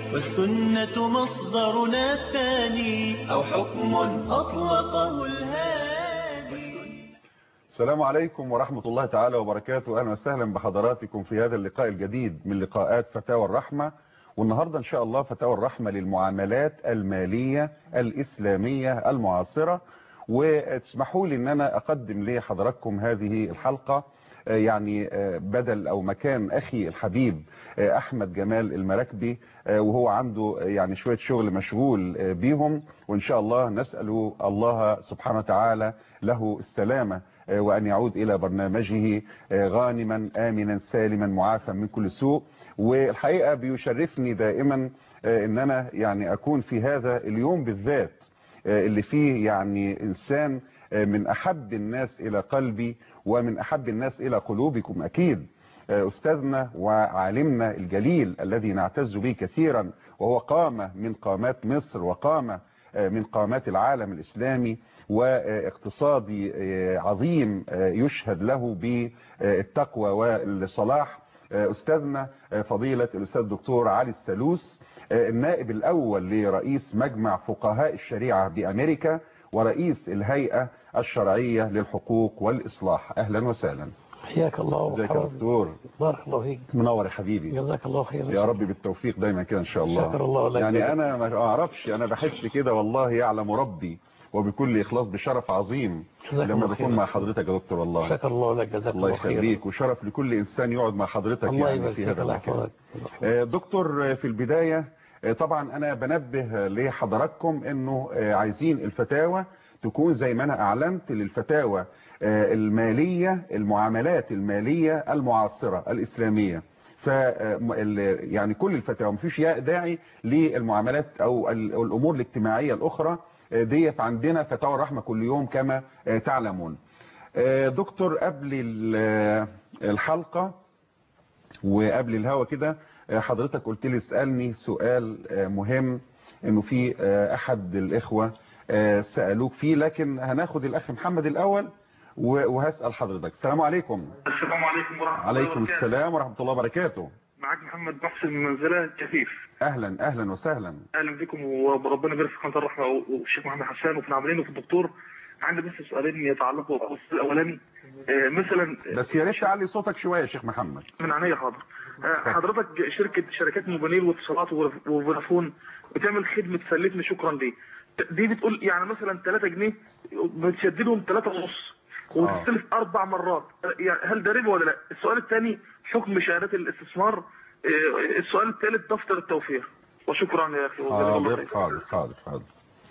والسنة مصدرنا الثاني أو حكم أطلقه الهادي السلام عليكم ورحمة الله تعالى وبركاته أهلا وسهلا بحضراتكم في هذا اللقاء الجديد من لقاءات فتاوى الرحمة والنهاردة إن شاء الله فتاوى الرحمة للمعاملات المالية الإسلامية المعاصرة وتسمحوا لي أن أنا أقدم لحضراتكم هذه الحلقة يعني بدل او مكان اخي الحبيب احمد جمال المراكبي وهو عنده يعني شوية شغل مشغول بيهم وان شاء الله نسأل الله سبحانه وتعالى له السلامة وان يعود الى برنامجه غانما امنا سالما معافى من كل سوء والحقيقة بيشرفني دائما ان انا يعني اكون في هذا اليوم بالذات اللي فيه يعني انسان من احب الناس الى قلبي ومن احب الناس الى قلوبكم اكيد استاذنا وعالمنا الجليل الذي نعتز به كثيرا وهو قامة من قامات مصر وقامة من قامات العالم الاسلامي واقتصادي عظيم يشهد له بالتقوى والصلاح استاذنا فضيلة الاستاذ الدكتور علي السلوس النائب الاول لرئيس مجمع فقهاء الشريعة بامريكا ورئيس الهيئة الشرعية للحقوق والإصلاح أهلا وسهلا حياك الله ازيك يا دكتور بارك الله فيك منور يا حبيبي جزاك الله خير يا رب بالتوفيق دايما كده ان شاء الله شكر الله لك يعني انا ما اعرفش انا بحس كده والله يعلم ربي وبكل اخلاص بشرف عظيم جزاك لما الله بكون خير. مع حضرتك يا دكتور والله شكر الله لك جزاك الله الله خير يخليك وشرف لكل انسان يقعد مع حضرتك الله يعني يبارك في فيك هذا الله المكان يحفظك آه، دكتور في البداية آه، طبعا انا بنبه لحضراتكم انه آه، عايزين الفتاوى تكون زي ما انا اعلنت للفتاوى آه، المالية المعاملات المالية المعاصرة الاسلامية ف يعني كل الفتاوى مفيش داعي للمعاملات او ال- الامور الاجتماعية الاخرى آه، ديت عندنا فتاوى الرحمة كل يوم كما آه، تعلمون آه، دكتور قبل ال- الحلقة وقبل الهوا كده آه، حضرتك قلت لي اسألني سؤال آه، مهم انه في آه، احد الاخوة آه، سألوك فيه لكن هناخد الاخ محمد الاول و- وهسأل حضرتك السلام عليكم السلام عليكم ورحمة الله عليكم وبركاته السلام ورحمة الله وبركاته معك محمد محسن من منزلة كفيف اهلا اهلا وسهلا اهلا بكم وربنا يبارك في قناة الرحمة والشيخ محمد حسان وفي العاملين وفي الدكتور عندي بس سؤالين يتعلقوا بالسؤال الاولاني آه، مثلا بس يا ريت تعلي صوتك شوية يا شيخ محمد من عينيا حاضر آه، حضرتك شركة شركات موبينيل واتصالات وفوداف- وفودافون بتعمل خدمة سلفني شكرا دي دي بتقول يعني مثلا 3 جنيه بتشددهم 3 ونص وبتستلف اربع مرات يعني هل ده ربا ولا لا السؤال الثاني حكم شهادات الاستثمار آه، السؤال الثالث دفتر التوفير وشكرا يا اخي وجزاك الله حاضر خير. حاضر حاضر حاضر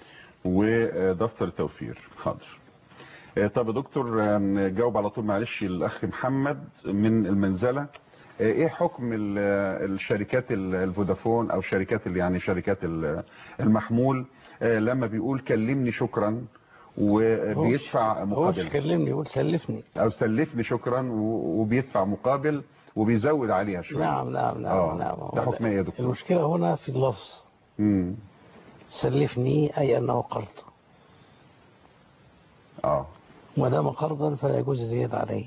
ودفتر توفير حاضر آه، طب يا دكتور آه، نجاوب على طول معلش الاخ محمد من المنزله آه، ايه حكم ال- آه، الشركات ال- الفودافون او شركات ال- يعني شركات ال- المحمول آه، لما بيقول كلمني شكرا وبيدفع هوش مقابل كلمني يقول سلفني او سلفني شكرا و- وبيدفع مقابل وبيزود عليها شويه نعم نعم نعم آه، نعم ده حكم ايه يا دكتور المشكلة هنا في اللفظ امم سلفني أي أنه قرض اه ما دام قرضا فلا يجوز زيادة عليه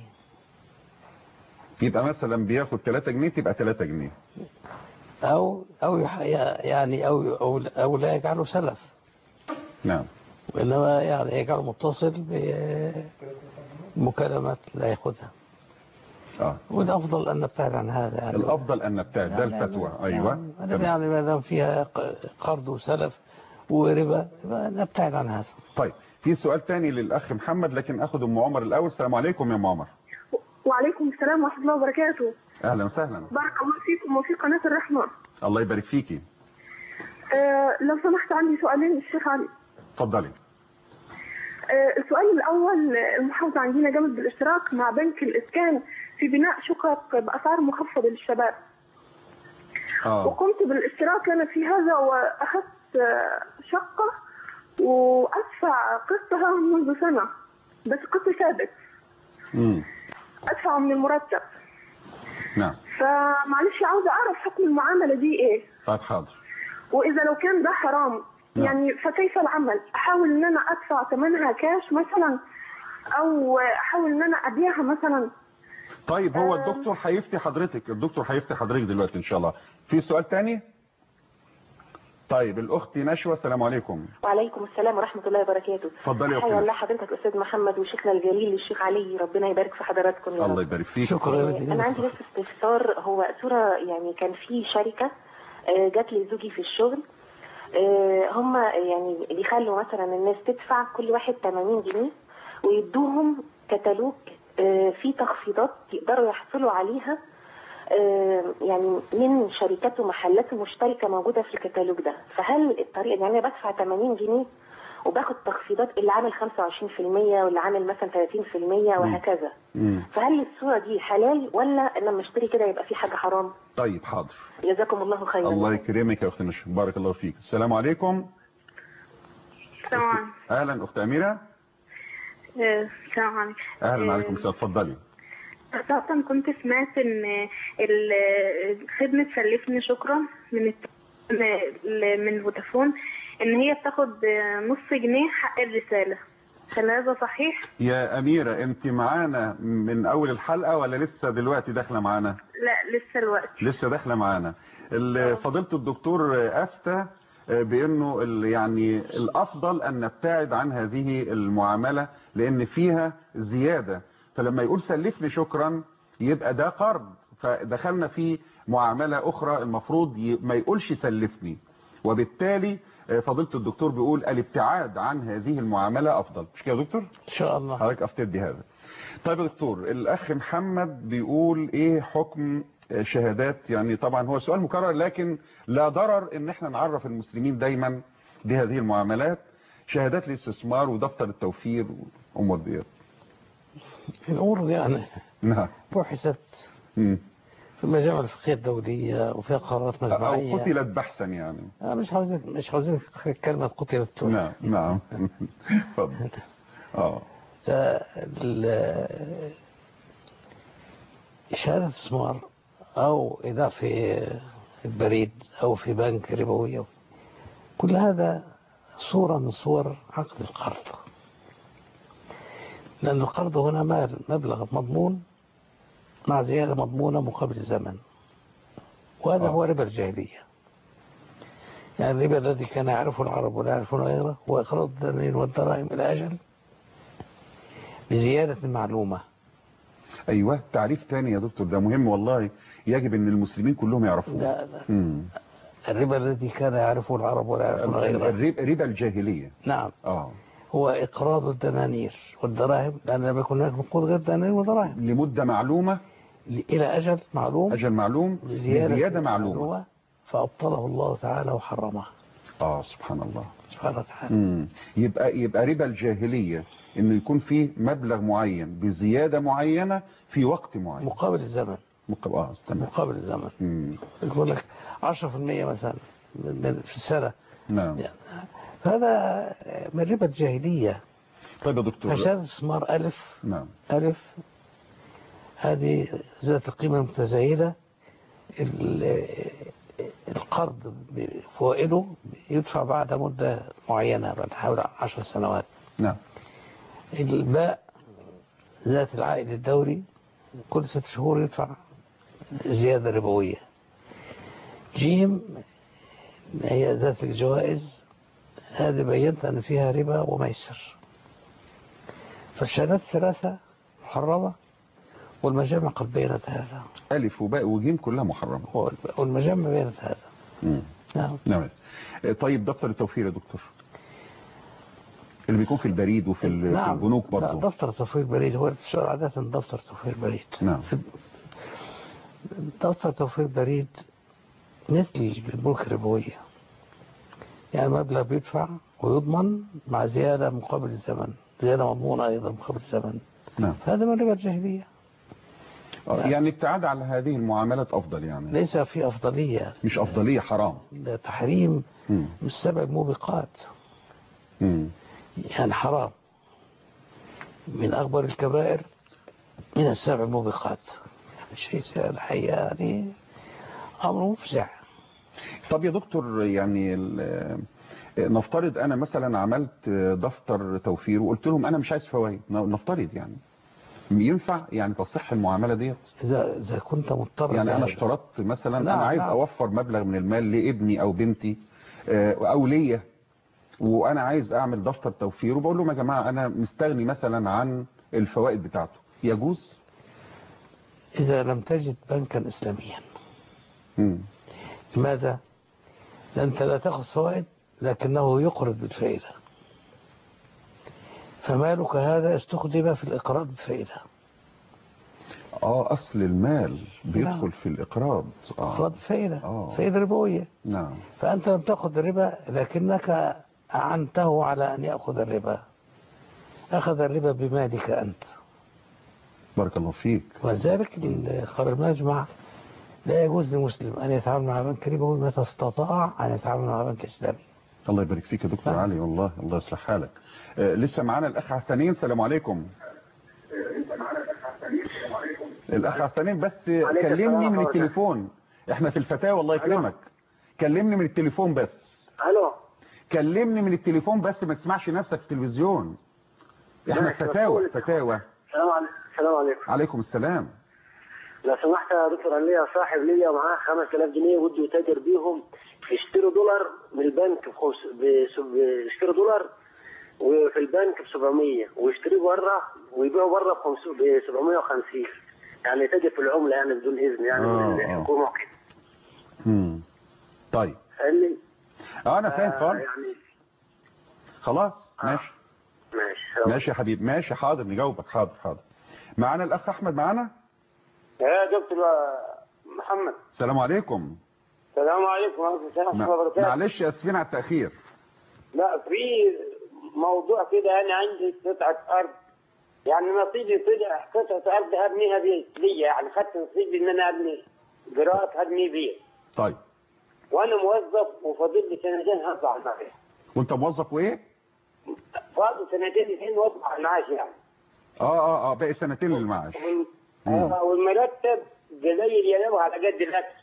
يبقى مثلا بياخد 3 جنيه تبقى 3 جنيه أو أو يح- يعني أو أو, أو لا يجعله سلف نعم وإنما يعني يجعله متصل بمكالمات لا يأخذها اه والأفضل أن نبتعد عن هذا يعني الافضل ان نبتعد ده يعني- الفتوى ايوه يعني, تمام. يعني ما دام فيها ق- قرض وسلف وربا يبقى نبتعد عن هذا طيب في سؤال تاني للاخ محمد لكن اخد ام عمر الاول السلام عليكم يا ام عمر وعليكم السلام ورحمة الله وبركاته اهلا وسهلا بارك الله فيكم وفي قناة الرحمة الله يبارك فيكي آه لو سمحت عندي سؤالين للشيخ علي اتفضلي آه السؤال الأول آه، المحافظة عندنا قامت بالاشتراك مع بنك الإسكان في بناء شقق بأسعار مخفضة للشباب اه وقمت بالاشتراك أنا في هذا وأخذت آه، شقة وأدفع قسطها منذ سنة بس قسط ثابت امم أدفعه من المرتب نعم فمعلش عاوزة أعرف حكم المعاملة دي إيه طيب حاضر واذا لو كان ده حرام نعم. يعني فكيف العمل احاول ان انا ادفع ثمنها كاش مثلا او احاول ان انا ابيعها مثلا طيب هو آه. الدكتور هيفتي حضرتك الدكتور هيفتي حضرتك دلوقتي ان شاء الله في سؤال تاني طيب الاخت نشوى السلام عليكم وعليكم السلام ورحمة الله وبركاته اتفضلي يا اختي حيا الله نشوى. حضرتك أستاذ محمد وشيخنا الجليل الشيخ علي ربنا يبارك في حضراتكم يا رب الله يبارك فيك شكرا يا آه، ودي. أنا عندي بس استفسار هو صورة يعني كان في شركة آه، جات لي زوجي في الشغل آه، هم يعني بيخلوا مثلا الناس تدفع كل واحد 80 جنيه ويدوهم كتالوج آه، فيه تخفيضات يقدروا يحصلوا عليها آه، يعني من شركات ومحلات مشتركة موجودة في الكتالوج ده فهل الطريقة يعني أنا بدفع 80 جنيه وباخد تخفيضات اللي عامل 25% واللي عامل مثلا 30% وهكذا مم. فهل الصورة دي حلال ولا لما اشتري كده يبقى في حاجة حرام طيب حاضر جزاكم الله خيرا الله يكرمك يا اخت نشوى بارك الله فيك السلام عليكم السلام عليكم اهلا اخت اميره آه، السلام عليكم اهلا عليكم السلام اتفضلي أصلا كنت سمعت إن ال- خدمة سلفني شكرا من الت- من فودافون إن هي بتاخد نص جنيه حق الرسالة هل هذا صحيح؟ يا اميره انت معانا من اول الحلقه ولا لسه دلوقتي داخله معانا لا لسه الوقت لسه داخله معانا ال- فضيله الدكتور افتى بانه ال- يعني الافضل ان نبتعد عن هذه المعامله لان فيها زياده فلما يقول سلفني شكرا يبقى ده قرض فدخلنا في معامله اخرى المفروض ي- ما يقولش سلفني وبالتالي فضيله الدكتور بيقول الابتعاد عن هذه المعامله افضل مش كده يا دكتور ان شاء الله حضرتك افتت بهذا طيب يا دكتور الاخ محمد بيقول ايه حكم شهادات يعني طبعا هو سؤال مكرر لكن لا ضرر ان احنا نعرف المسلمين دايما بهذه المعاملات شهادات الاستثمار ودفتر التوفير وامور ديت الامور يعني نعم بحثت مم. في المجامع الفقهيه الدوليه وفيها قرارات او مجموعيه قتلت بحثا يعني أنا مش عاوزين مش عاوزين كلمه قتلت نعم نعم اتفضل اه فال- شهادة استثمار أو إيداع في البريد أو في بنك ربوي كل هذا صورة من صور عقد القرض لأن القرض هنا مال مبلغ مضمون مع زيادة مضمونة مقابل الزمن وهذا آه. هو ربا الجاهلية يعني الربا الذي كان يعرفه العرب ولا يعرفون غيره هو إقراض الدنانير والدراهم إلى أجل بزيادة معلومة ايوه تعريف تاني يا دكتور ده مهم والله يجب ان المسلمين كلهم يعرفوه لا لا مم. الربا الذي كان يعرفه العرب ولا يعرفون غيره الربا ربا الجاهليه نعم اه هو إقراض الدنانير والدراهم لأن لم يكن هناك نقود غير دنانير ودراهم لمده معلومه إلى أجل معلوم اجل معلوم بزيادة, بزياده معلومه فأبطله الله تعالى وحرمه اه سبحان الله سبحانه وتعالى مم. يبقى يبقى ربا الجاهليه انه يكون فيه مبلغ معين بزياده معينه في وقت معين مقابل الزمن مقابل اه تمام مقابل الزمن مم. يقول لك 10% مثلا من- من- في السنة نعم يعني هذا من ربا الجاهلية طيب يا دكتور فشهادة استثمار ألف نعم ألف هذه ذات القيمة المتزايدة ال- القرض فوائده يدفع بعد مدة معينة بعد حوالي عشر سنوات نعم الباء ذات العائد الدوري كل ست شهور يدفع زيادة ربوية جيم هي ذات الجوائز هذه بينت أن فيها ربا وميسر فالشهادات الثلاثة محرمة والمجامع قد بينت هذا الف وباء وجيم كلها محرمه والمجامع بينت هذا مم. نعم نعم طيب دفتر التوفير يا دكتور اللي بيكون في البريد وفي ال- في البنوك لا برضه دفتر توفير بريد هو الشرع عادة دفتر توفير بريد نعم. في- دفتر توفير بريد مثل البنوك الربوية يعني مبلغ بيدفع ويضمن مع زيادة مقابل الزمن زيادة مضمونة أيضا مقابل الزمن نعم هذا من ربا الجاهلية آه، يعني الابتعاد على هذه المعاملات افضل يعني ليس في أفضلية مش افضليه حرام ده تحريم مم. مش سبع موبقات مم. يعني حرام من أكبر الكبائر من السبع موبقات شيء الحقيقة يعني أمر مفزع طب يا دكتور يعني ال- نفترض انا مثلا عملت دفتر توفير وقلت لهم انا مش عايز فوائد نفترض يعني ينفع يعني تصح المعامله ديت إذا إذا كنت مضطر يعني انا لهذا. اشترطت مثلا نعم، انا عايز نعم. اوفر مبلغ من المال لابني او بنتي آه، او ليا وانا عايز اعمل دفتر توفير وبقول لهم يا جماعه انا مستغني مثلا عن الفوائد بتاعته يجوز إذا لم تجد بنكا إسلاميا مم. لماذا؟ لأنت لا تأخذ فوائد لكنه يقرض بالفائدة فمالك هذا استخدم في الإقراض بفائدة اه اصل المال بيدخل نعم. في الاقراض إقراض اه بفائدة آه. فائدة ربوية نعم فأنت لم تأخذ الربا لكنك أعنته على أن يأخذ الربا أخذ الربا بمالك أنت بارك الله فيك ولذلك قرار المجمع لا يجوز لمسلم أن يتعامل مع بنك ربوي متى استطاع أن يتعامل مع بنك إسلامي الله يبارك فيك يا دكتور نعم. علي والله الله يصلح حالك آه لسه معانا الاخ حسنين السلام عليكم الاخ حسنين بس كلمني من التليفون احنا في الفتاوى الله يكرمك كلمني من التليفون بس الو كلمني من التليفون بس ما تسمعش نفسك في التلفزيون احنا ماشي، فتاوى مفهوم. فتاوى السلام عليكم السلام عليكم عليكم السلام لو سمحت يا دكتور انا ليا صاحب ليا معاه 5000 جنيه وده يتاجر بيهم يشتروا دولار من البنك بخمس بس- بيشتروا دولار وفي البنك ب 700 ويشتروا بره ويبيعوا بره ب 750 يعني يتاجر في العمله يعني بدون اذن يعني آه، من آه. الحكومه وكده مم. طيب فاهمني؟ اه انا فاهم آه، خالص يعني خلاص آه. ماشي ماشي ماشي يا حبيبي ماشي حاضر نجاوبك حاضر حاضر معانا الاخ احمد معانا يا دكتور محمد السلام عليكم السلام عليكم ورحمه الله مع- وبركاته معلش اسفين على التاخير لا في موضوع كده انا عندي قطعه ارض يعني نصيبي طلع قطعه ارض ابنيها بيت ليا يعني خدت نصيبي ان انا ابني قراءه ابني بيت طيب وانا موظف وفاضل لي سنتين هطلع المعاش وانت موظف وايه فاضل سنتين اثنين واطلع المعاش يعني اه اه اه باقي سنتين للمعاش وال- مم. آه، والمرتب قليل يا دوب على قد الاكل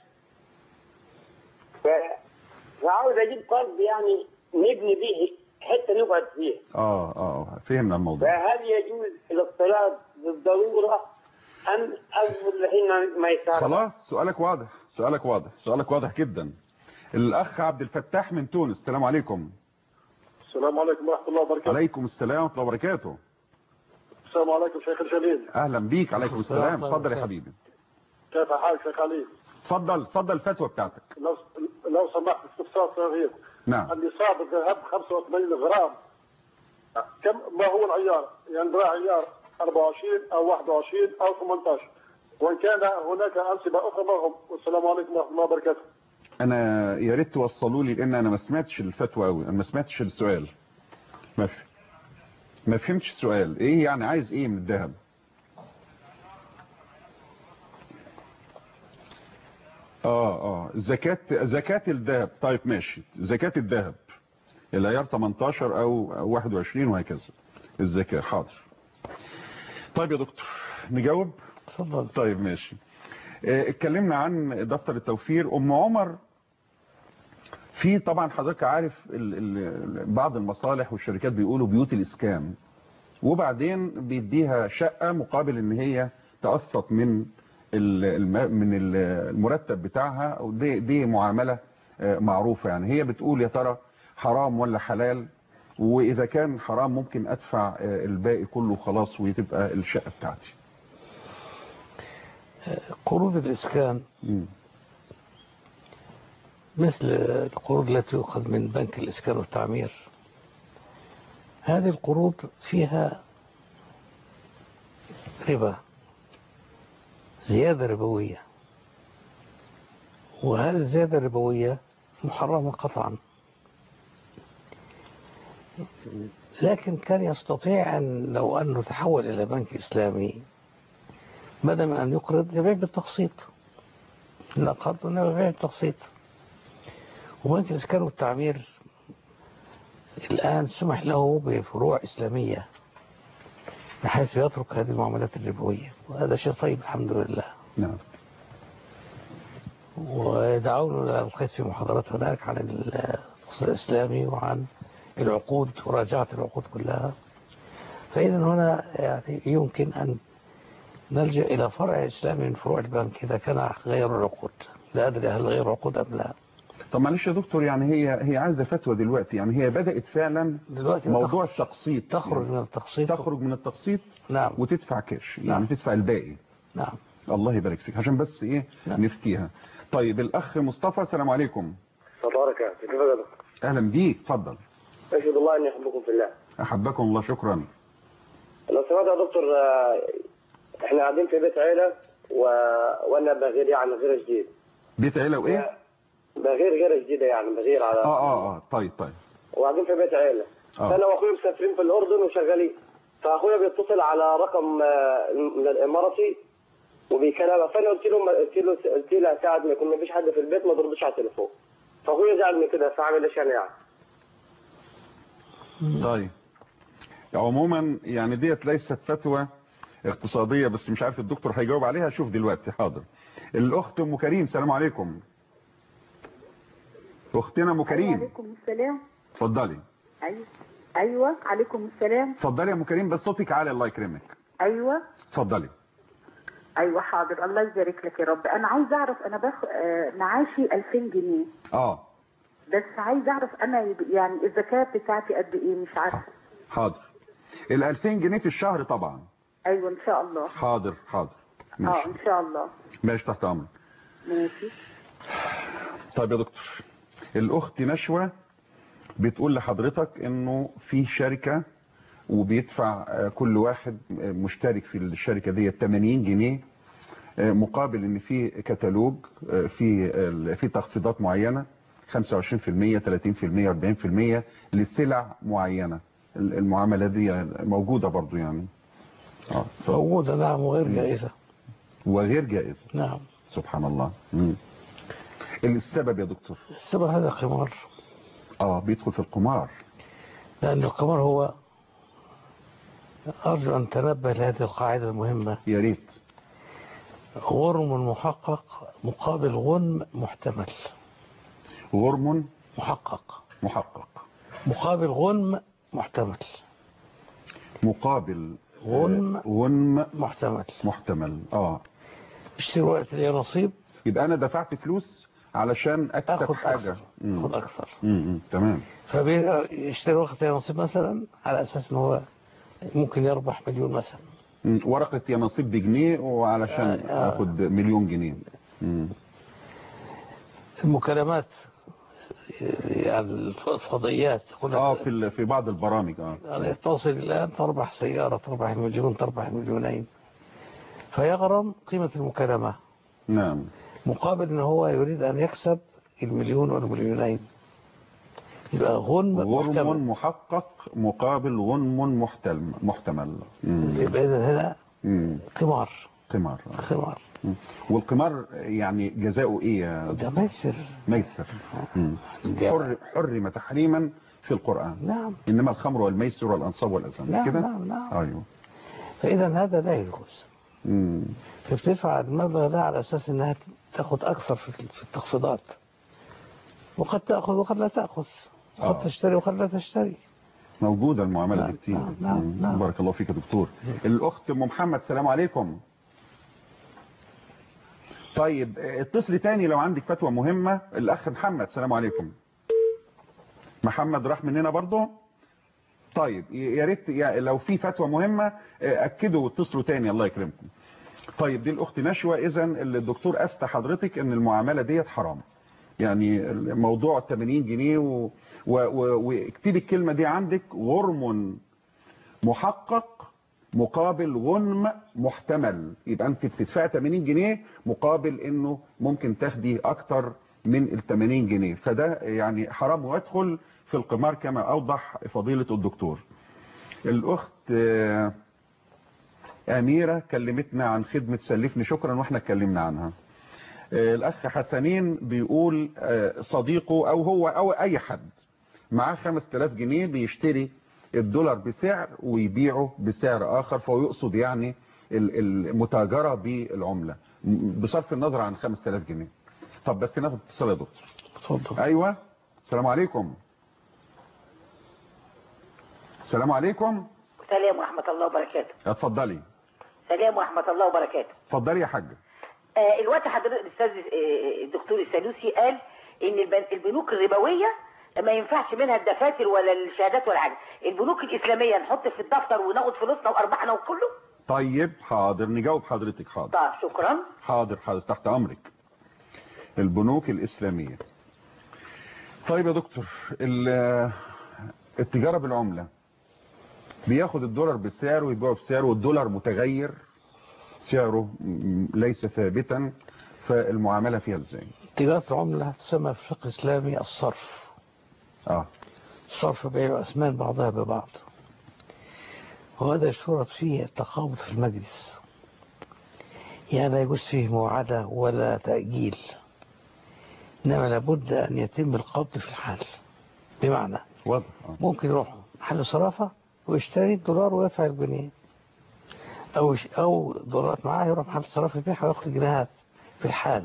ف... فعاوز اجيب قرض يعني نبني به حته نقعد فيها اه اه فهمنا الموضوع فهل يجوز الاقتراض بالضرورة أم أفضل الحين ما- ما يسار خلاص سؤالك واضح سؤالك واضح سؤالك واضح جدا الاخ عبد الفتاح من تونس السلام عليكم السلام عليكم ورحمة الله وبركاته عليكم السلام ورحمه الله وبركاته السلام عليكم شيخ الجليل اهلا بيك عليكم السلام السلام ورحمة اتفضل يا الله. حبيبي كيف حالك شيخ علي اتفضل اتفضل الفتوى بتاعتك لو لو سمحت استفسار صغير نعم النصاب الذهب 85 غرام كم ما هو العيار؟ يعني ذراع عيار 24 او 21 او 18 وان كان هناك انسبه اخرى معهم والسلام عليكم ورحمه الله وبركاته انا يا ريت توصلوا لي لان انا ما سمعتش الفتوى قوي انا ما سمعتش السؤال ما في ما فهمتش السؤال ايه يعني عايز ايه من الذهب اه اه زكاة زكاة الذهب طيب ماشي زكاة الذهب العيار 18 او 21 وهكذا الزكاة حاضر طيب يا دكتور نجاوب تفضل طيب ماشي آه، اتكلمنا عن دفتر التوفير ام عمر في طبعا حضرتك عارف ال ال بعض المصالح والشركات بيقولوا بيوت الاسكان وبعدين بيديها شقة مقابل ان هي تقسط من ال- الم- من ال- المرتب بتاعها ودي دي معاملة آه، معروفة يعني هي بتقول يا ترى حرام ولا حلال واذا كان حرام ممكن ادفع آه، الباقي كله خلاص وتبقى الشقة بتاعتي قروض الإسكان مم. مثل القروض التي تؤخذ من بنك الإسكان والتعمير هذه القروض فيها ربا زيادة ربوية وهذه الزيادة الربوية محرمة قطعا لكن كان يستطيع أن لو أنه تحول إلى بنك إسلامي بدل من أن يقرض يبيع بالتقسيط لا قرض إنما يبيع بالتقسيط وبنك الإسكان والتعمير الآن سمح له بفروع إسلامية بحيث يترك هذه المعاملات الربوية وهذا شيء طيب الحمد لله نعم ودعونا ألقيت في محاضرات هناك عن الاقتصاد الإسلامي وعن العقود وراجعة العقود كلها فإذا هنا يعني يمكن أن نلجأ إلى فرع إسلامي من فروع البنك إذا كان غير العقود لا أدري هل غير عقود أم لا طب معلش يا دكتور يعني هي هي عايزه فتوى دلوقتي يعني هي بدات فعلا دلوقتي موضوع تخرج- التقسيط تخرج يعني من التقسيط تخرج من التقسيط نعم وتدفع كاش يعني نعم. تدفع الباقي نعم الله يبارك فيك عشان بس ايه نعم. نفتيها طيب الاخ مصطفى السلام عليكم تبارك كيف يا دكتور؟ اهلا بيك اتفضل اشهد الله اني احبكم في الله احبكم الله شكرا لو سمحت يا دكتور آه، احنا قاعدين في بيت عيله و... وانا بغير يعني غير جديد بيت عيله وايه بغير غير جديده يعني بغير على اه اه اه طيب طيب وقاعدين في بيت عيله آه. فانا واخويا مسافرين في الاردن وشغالين فاخويا بيتصل على رقم آه، من الاماراتي وبيكلمها فانا قلت له قلت له قلت له ساعد ما يكون ما فيش حد في البيت ما تردش على التليفون فاخويا زعل من كده فاعمل ايش انا يعني طيب عموما يعني ديت ليست فتوى اقتصادية بس مش عارف الدكتور هيجاوب عليها شوف دلوقتي حاضر الاخت ام كريم سلام عليكم اختنا ام كريم عليكم السلام اتفضلي ايوه ايوه عليكم السلام اتفضلي يا ام كريم بس صوتك عالي الله يكرمك ايوه اتفضلي ايوه حاضر الله يبارك لك يا رب انا عايز اعرف انا باخد آه، معاشي 2000 جنيه اه بس عايز اعرف انا يب- يعني الزكاه بتاعتي قد ايه مش عارفه حاضر ال 2000 جنيه في الشهر طبعا ايوه ان شاء الله حاضر حاضر اه ماشي ان شاء الله ماشي تحت امرك ماشي طيب يا دكتور الاخت نشوى بتقول لحضرتك انه في شركة وبيدفع آه، كل واحد آه، مشترك في الشركة دي 80 جنيه آه، مقابل ان في كتالوج آه، في ال- في تخفيضات معينة 25% 30% 40% لسلع معينة ال- المعاملة دي موجودة برضو يعني آه. موجودة نعم وغير جائزة وغير جائزة نعم سبحان الله مم. السبب يا دكتور السبب هذا قمار اه بيدخل في القمار لأن القمار هو أرجو أن تنبه لهذه القاعدة المهمة يا ريت غرم محقق مقابل غنم محتمل غرم محقق محقق مقابل غنم محتمل مقابل غنم آه، غنم محتمل محتمل اه اشتري وقت لي نصيب يبقى انا دفعت فلوس علشان اكسب اخذ حاجة اكثر مم. اخذ اكثر مم، مم. تمام فبيشتري وقت لي نصيب مثلا على اساس ان هو ممكن يربح مليون مثلا مم. ورقة يا نصيب بجنيه وعلشان آه، آه. اخد مليون جنيه مم. المكالمات يعني الفضائيات يقول لك اه في ال- في بعض البرامج اه يعني تصل الآن تربح سيارة تربح مليون تربح مليونين فيغرم قيمة المكالمة نعم مقابل ان هو يريد ان يكسب المليون والمليونين يبقى غنم غرم محتمل محقق مقابل غنم محتمل محتمل مم. يبقى اذا هنا مم. قمار قمار آه. قمار مم. والقمار يعني جزاؤه ايه يا ده ميسر ميسر مم. ده- حر حرم تحريما في القرآن نعم إنما الخمر والميسر والأنصاب والأزلام نعم كده نعم نعم أيوه فاذا هذا لا يجوز مم. فبتدفع المبلغ ده على اساس انها تاخد اكثر في في التخفيضات وقد تاخذ وقد لا تاخذ وقد آه. تشتري وقد لا تشتري موجودة المعاملة نعم، دي كتير نعم، نعم، مم. نعم. بارك الله فيك يا دكتور الأخت أم محمد سلام عليكم طيب اه، اتصلي تاني لو عندك فتوى مهمة الأخ محمد سلام عليكم محمد راح مننا برضو طيب ي- يا ريت يا- لو في فتوى مهمة اه، أكدوا واتصلوا تاني الله يكرمكم طيب دي الأخت نشوى إذا اللي الدكتور أفتى حضرتك إن المعاملة ديت حرام يعني موضوع 80 جنيه و... و... و... واكتبي الكلمة دي عندك غرم محقق مقابل غنم محتمل يبقى انت بتدفعي 80 جنيه مقابل انه ممكن تاخدي اكتر من ال 80 جنيه فده يعني حرام ويدخل في القمار كما اوضح فضيلة الدكتور الاخت آه، اميرة كلمتنا عن خدمة سلفني شكرا واحنا اتكلمنا عنها آه، الاخ حسنين بيقول آه، صديقه او هو او اي حد معاه 5000 جنيه بيشتري الدولار بسعر ويبيعه بسعر اخر فهو يقصد يعني ال- المتاجرة بالعملة م- بصرف النظر عن 5000 جنيه طب بس ناخد اتصال يا دكتور اتفضل ايوه السلام عليكم السلام عليكم سلام ورحمة الله وبركاته اتفضلي سلام ورحمة الله وبركاته اتفضلي يا حاجه آه الوقت حضرتك الأستاذ آه، الدكتور السالوسي قال ان البن- البنوك الربويه ما ينفعش منها الدفاتر ولا الشهادات ولا حاجه البنوك الاسلاميه نحط في الدفتر وناخد فلوسنا وارباحنا وكله طيب حاضر نجاوب حضرتك حاضر طيب شكرا حاضر حاضر تحت امرك البنوك الاسلاميه طيب يا دكتور ال- التجاره بالعمله بياخد الدولار بسعر ويبيعه بسعر والدولار متغير سعره م- ليس ثابتا فالمعامله فيها ازاي تجارة العملة تسمى في الفقه الإسلامي الصرف اه الصرف بيع أثمان بعضها ببعض وهذا يشترط فيه التقابض في المجلس يعني لا يجوز فيه موعدة ولا تأجيل إنما لابد أن يتم القبض في الحال بمعنى واضح آه. ممكن يروح محل صرافة ويشتري الدولار ويدفع الجنيه أو يش- أو دولارات معاه يروح محل صرافة يبيعها وياخد جنيهات في الحال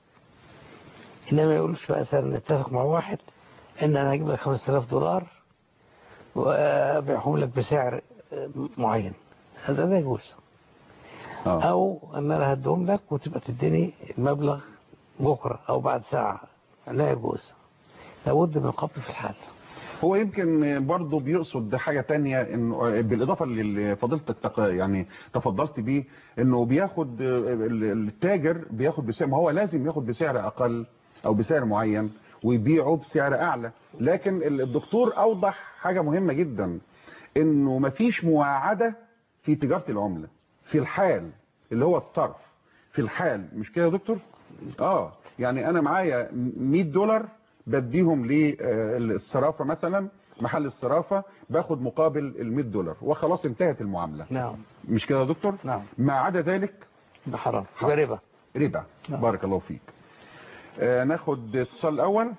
إنما ما يقولش بقى مثلا نتفق مع واحد إن أنا هجيب لك 5000 دولار وأبيعهم لك بسعر آه، معين هذا لا يجوز آه. أو أن أنا هديهم لك وتبقى تديني المبلغ بكرة أو بعد ساعة لا يجوز لابد من القبض في الحال هو يمكن برضه بيقصد حاجة تانية انه بالاضافة اللي فضلتك تق- يعني تفضلت بيه انه بياخد ال- التاجر بياخد بسعر ما هو لازم ياخد بسعر اقل او بسعر معين ويبيعه بسعر اعلى لكن ال- الدكتور اوضح حاجة مهمة جدا انه مفيش مواعدة في تجارة العملة في الحال اللي هو الصرف في الحال مش كده يا دكتور اه يعني انا معايا 100 دولار بديهم للصرافة مثلا محل الصرافة باخد مقابل ال 100 دولار وخلاص انتهت المعاملة نعم مش كده يا دكتور نعم ما عدا ذلك ده حرام ده ربا ربا نعم. بارك الله فيك آه ناخد اتصال الاول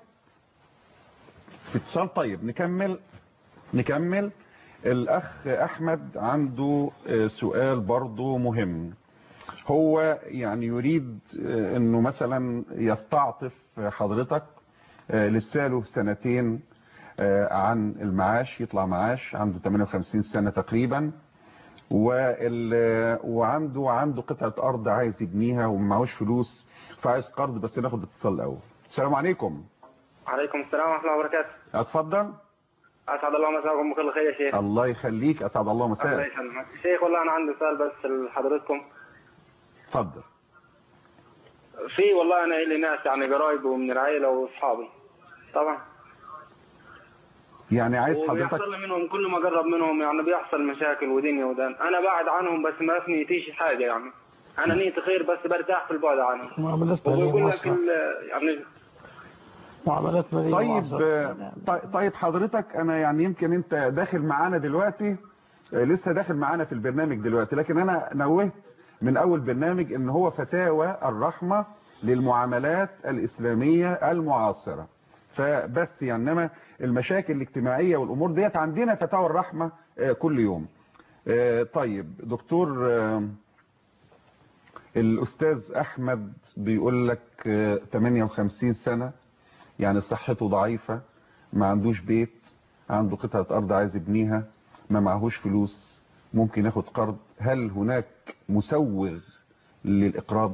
اتصال طيب نكمل نكمل الاخ احمد عنده آه، سؤال برضو مهم هو يعني يريد آه، انه مثلا يستعطف حضرتك آه، لسه له سنتين آه، عن المعاش يطلع معاش عنده 58 سنة تقريبا وال... وعنده عنده قطعة أرض عايز يبنيها ومعهوش فلوس فعايز قرض بس ناخد اتصال الأول السلام عليكم عليكم السلام ورحمة الله وبركاته اتفضل أسعد الله مساكم بكل خير يا شيخ الله يخليك أسعد الله الله مساءك يسلمك شيخ والله أنا عندي سؤال بس لحضرتكم اتفضل في والله أنا إلي ناس يعني قرايبي ومن العائلة وأصحابي طبعا يعني عايز حضرتك وبيحصل لي منهم كل ما قرب منهم يعني بيحصل مشاكل ودنيا ودان أنا بعد عنهم بس ما في نيتيش حاجة يعني أنا نيتي خير بس برتاح في البعد عنهم معاملات مالية وبيقول لك معاصرة ال- يعني معاملات مالية طيب معاصرة. آه، طي- طيب حضرتك أنا يعني يمكن أنت داخل معانا دلوقتي آه، لسه داخل معانا في البرنامج دلوقتي لكن أنا نوهت من أول برنامج إن هو فتاوى الرحمة للمعاملات الإسلامية المعاصرة فبس يعني انما المشاكل الاجتماعية والامور ديت عندنا فتاوى الرحمة آه، كل يوم آه، طيب دكتور آه، الاستاذ احمد بيقول لك آه، 58 سنة يعني صحته ضعيفة ما عندوش بيت عنده قطعة ارض عايز يبنيها ما معهوش فلوس ممكن ياخد قرض هل هناك مسوغ للاقراض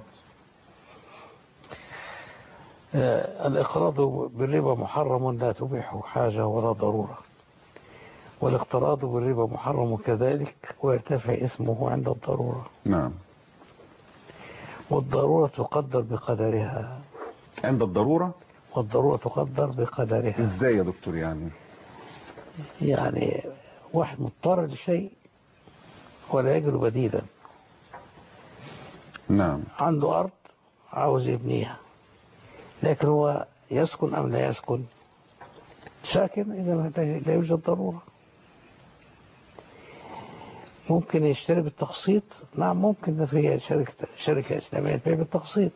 آه، الإقراض بالربا محرم لا تبيحه حاجة ولا ضرورة والاقتراض بالربا محرم كذلك ويرتفع اسمه عند الضرورة نعم والضرورة تقدر بقدرها عند الضرورة والضرورة تقدر بقدرها ازاي يا دكتور يعني يعني واحد مضطر لشيء ولا يجد بديلا نعم عنده أرض عاوز يبنيها لكن هو يسكن أم لا يسكن ساكن إذا ما لا يوجد ضرورة ممكن يشتري بالتقسيط نعم ممكن ده في شركة, شركة إسلامية تبيع بالتقسيط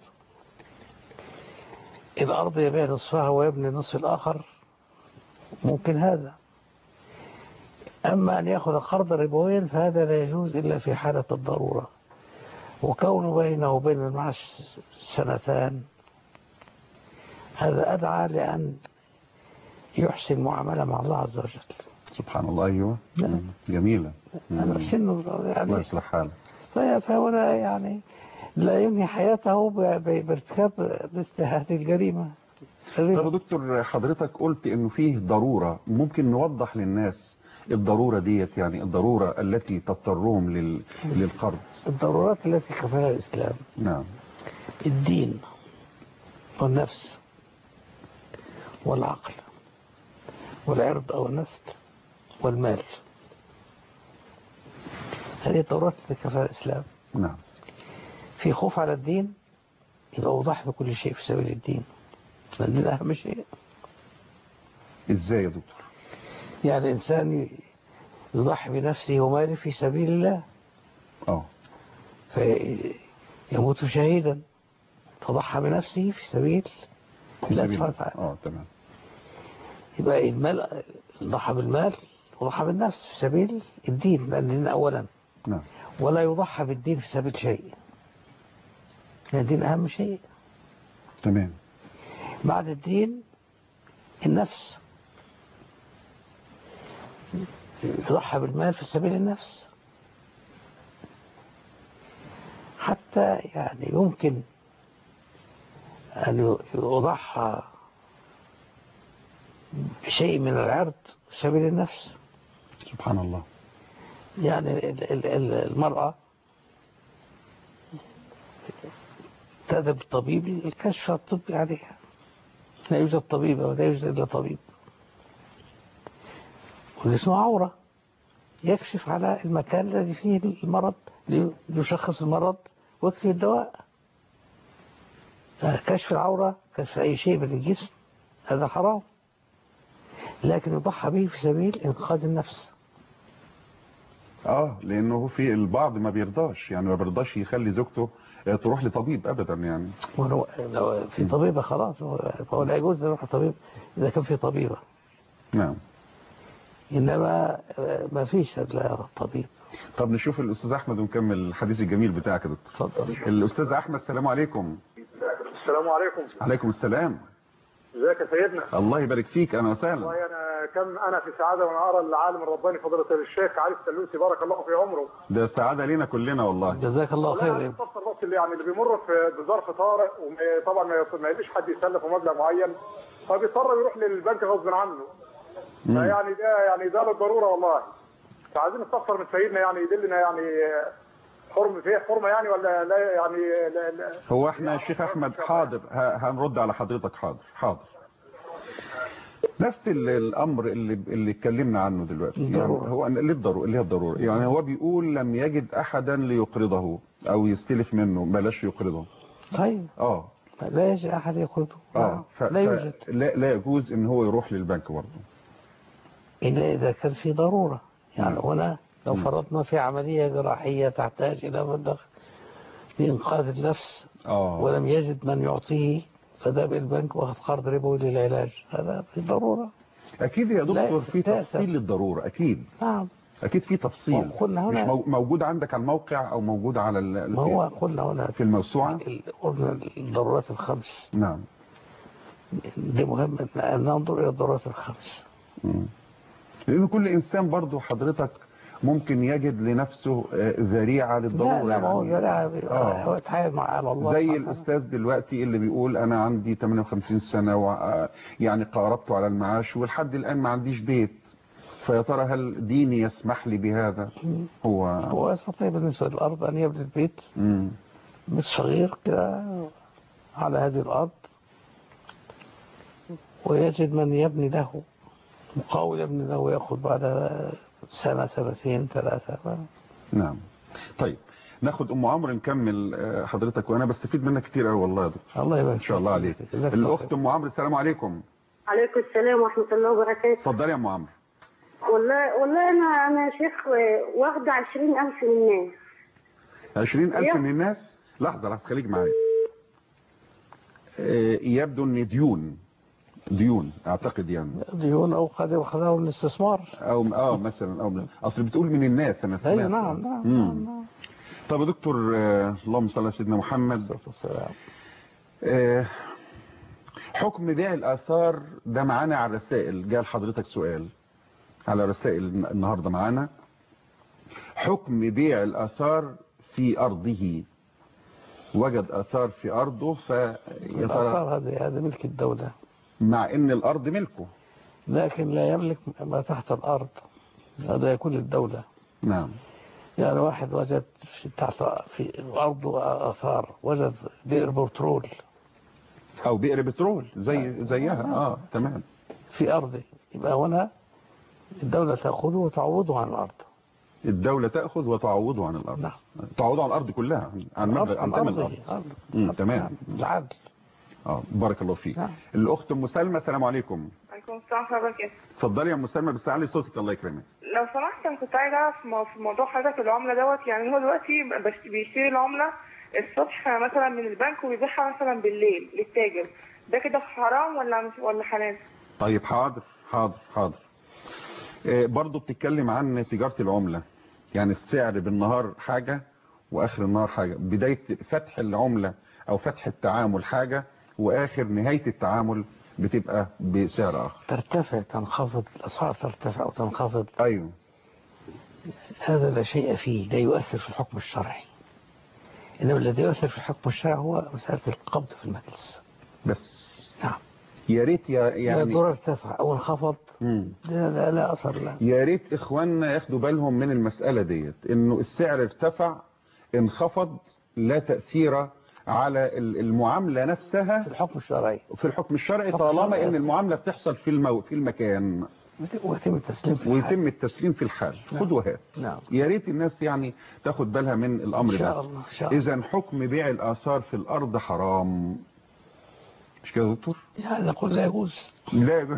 الأرض يبيع نصفها ويبني النصف الآخر ممكن هذا أما أن يأخذ قرضا ربويا فهذا لا يجوز إلا في حالة الضرورة وكونه بينه وبين المعاش سنتان هذا أدعى لأن يحسن معاملة مع الله عز وجل سبحان الله ايوه نعم. جميلة أنا سنه الله يعني يصلح حاله فهي- فهو لا يعني لا ينهي حياته ب- ب- بارتكاب مثل هذه الجريمة طب يا دكتور حضرتك قلت انه فيه ضرورة ممكن نوضح للناس الضرورة ديت يعني الضرورة التي تضطرهم لل... للقرض الضرورات التي كفلها الإسلام نعم الدين والنفس والعقل والعرض أو النسل والمال هذه الضرورات التي كفلها الإسلام نعم في خوف على الدين يبقى أضحي بكل شيء في سبيل الدين لأن ده أهم شيء ازاي يا دكتور يعني الإنسان يضحي بنفسه وماله في سبيل الله اه فيموت شهيدا تضحى بنفسه في سبيل في الله سبيل سبحانه وتعالى اه تمام يبقى المال ضحى بالمال وضحى بالنفس في سبيل الدين لأن الدين أولا نعم ولا يضحى بالدين في سبيل شيء لأن الدين أهم شيء تمام بعد الدين النفس يضحى بالمال في سبيل النفس حتى يعني يمكن أن يضحى بشيء من العرض في سبيل النفس سبحان الله يعني ال- ال- ال- المرأة تذهب الطبيب للكشف الطبي عليها لا يوجد طبيب ولا يوجد إلا طبيب والاسم عورة يكشف على المكان الذي فيه المرض ليشخص المرض ويكتب الدواء كشف العورة كشف أي شيء من الجسم هذا حرام لكن يضحى به في سبيل إنقاذ النفس اه لانه في البعض ما بيرضاش يعني ما بيرضاش يخلي زوجته آه، تروح لطبيب ابدا يعني ولو لو في طبيبة خلاص فهو لا يجوز يروح طبيب إذا كان في طبيبة نعم إنما ما فيش إلا طبيب طب نشوف الاستاذ احمد ونكمل الحديث الجميل بتاعك يا دكتور اتفضل الاستاذ احمد السلام عليكم السلام عليكم عليكم السلام ازيك يا سيدنا الله يبارك فيك انا وسهلا والله انا كم انا في سعاده وانا ارى العالم الرباني فضيله الشيخ علي السلوسي بارك الله في عمره ده سعادة لينا كلنا والله جزاك الله والله خير انا بستفسر بس اللي يعني اللي بيمر في بظرف طارئ وطبعا ما يص- ما يجيش حد يسلفه مبلغ معين فبيضطر يروح للبنك غصب عنه مم. فيعني ده يعني ده للضروره والله فعايزين نستفسر من سيدنا يعني يدلنا يعني حرم فيه حرمه يعني ولا لا يعني لا لا هو احنا يا شيخ احمد حاضر ه- هنرد على حضرتك حاضر حاضر نفس ال- الامر اللي اللي اتكلمنا عنه دلوقتي يعني الضرورة. هو اللي الضروره اللي هي الضروره يعني هو بيقول لم يجد احدا ليقرضه او يستلف منه بلاش يقرضه طيب اه لا يجي أحد يقرضه اه ف... لا يوجد ف... لا, لا يجوز ان هو يروح للبنك برضه إلا إذا كان في ضرورة يعني مم. هنا لو مم. فرضنا في عملية جراحية تحتاج إلى مبلغ لإنقاذ النفس اه ولم يجد من يعطيه فذهب إلى البنك واخذ قرض ربوي للعلاج هذا في ضرورة اكيد يا دكتور لا في يستأثر. تفصيل للضروره اكيد نعم اكيد في تفصيل وقلنا مش هنا مو... موجود عندك على الموقع او موجود على ال... ما هو قلنا هنا في الموسوعه ال- قلنا الضرورات الخمس نعم دي مهم أن ننظر إلى الضرورات الخمس مم. لأن كل إنسان برضو حضرتك ممكن يجد لنفسه آه، ذريعة للضرورة لا لا ما هو يعني. ذريعة آه. هو يتحايل مع على الله زي سبحانه الأستاذ دلوقتي اللي بيقول أنا عندي 58 سنة و يعني قاربت على المعاش ولحد الآن ما عنديش بيت فيا ترى هل ديني يسمح لي بهذا مم. هو هو يستطيع بالنسبة للأرض أن يبني البيت مم. بيت صغير كده على هذه الأرض ويجد من يبني له مقاول يبني له ويأخذ بعد سنة سنتين ثلاثة نعم طيب ناخد أم عمرو نكمل آه، حضرتك وأنا بستفيد منك كتير قوي والله يا دكتور الله يبارك إن شاء الله عليك جزاك الله الأخت أم عمرو السلام عليكم عليكم السلام ورحمة الله وبركاته اتفضلي يا أم عمرو والله والله أنا أنا شيخ واخدة عشرين ألف من الناس 20000 أيوة. من الناس لحظة لحظة خليك معايا آه، يبدو ان ديون ديون اعتقد يعني ديون أو قد أخذه الاستثمار او اه مثلا او من- اصل بتقول من الناس انا سمعت أيوة نعم نعم, مم. نعم, نعم. طب يا دكتور آه، اللهم صل على سيدنا محمد السلام. آه، حكم بيع الاثار ده معانا على الرسائل جاء لحضرتك سؤال على رسائل النهارده معانا حكم بيع الاثار في ارضه وجد اثار في ارضه فيا ترى الآثار هذه هذا ملك الدولة مع ان الارض ملكه لكن لا يملك ما تحت الأرض هذا يكون للدولة نعم يعني واحد وجد في تحت في أرضه آثار وجد بئر بترول او بئر بترول زي زيها اه تمام في أرضه يبقى هنا الدولة تأخذه وتعوضه عن الأرض الدولة تأخذ وتعوضه عن الأرض نعم. تعوضه عن الأرض كلها عن مبلغ عن ثمن الأرض أرض مم، تمام العدل اه بارك الله فيك نعم. الأخت أم سلمى السلام عليكم عليكم السلام ورحمة الله وبركاته اتفضلي يا أم سلمى بس علي صوتك الله يكرمك لو سمحت انا كنت عايزة اعرف مو- في موضوع حضرتك العملة دوت يعني هو دلوقتي بس بيشتري العملة الصبح مثلا من البنك ويبيعها مثلا بالليل للتاجر ده كده حرام ولا مش ولا حلال؟ طيب حاضر حاضر حاضر آه، برضو بتتكلم عن تجارة العملة يعني السعر بالنهار حاجة وآخر النهار حاجة بداية فتح العملة أو فتح التعامل حاجة وآخر نهاية التعامل بتبقى بسعر آخر ترتفع تنخفض الأسعار ترتفع أو تنخفض أيوه هذا لا شيء فيه لا يؤثر في الحكم الشرعي إنما الذي يؤثر في الحكم الشرعي هو مسألة القبض في المجلس بس نعم يا ريت يا يعني يعني الدولار ارتفع أو انخفض مم. لا, لا, لا أثر له يا ريت اخواننا ياخدوا بالهم من المسألة ديت انه السعر ارتفع انخفض لا تأثير على ال- المعاملة نفسها في الحكم الشرعي في الحكم الشرعي الحكم طالما الشرعي. ان المعاملة بتحصل في المو في المكان ويتم التسليم في الحال. ويتم التسليم في الحال خد وهات نعم يا ريت الناس يعني تاخد بالها من الامر إن شاء ده الله إن شاء الله اذا حكم بيع الاثار في الارض حرام مش كده يا دكتور يعني نقول لا يجوز لا يا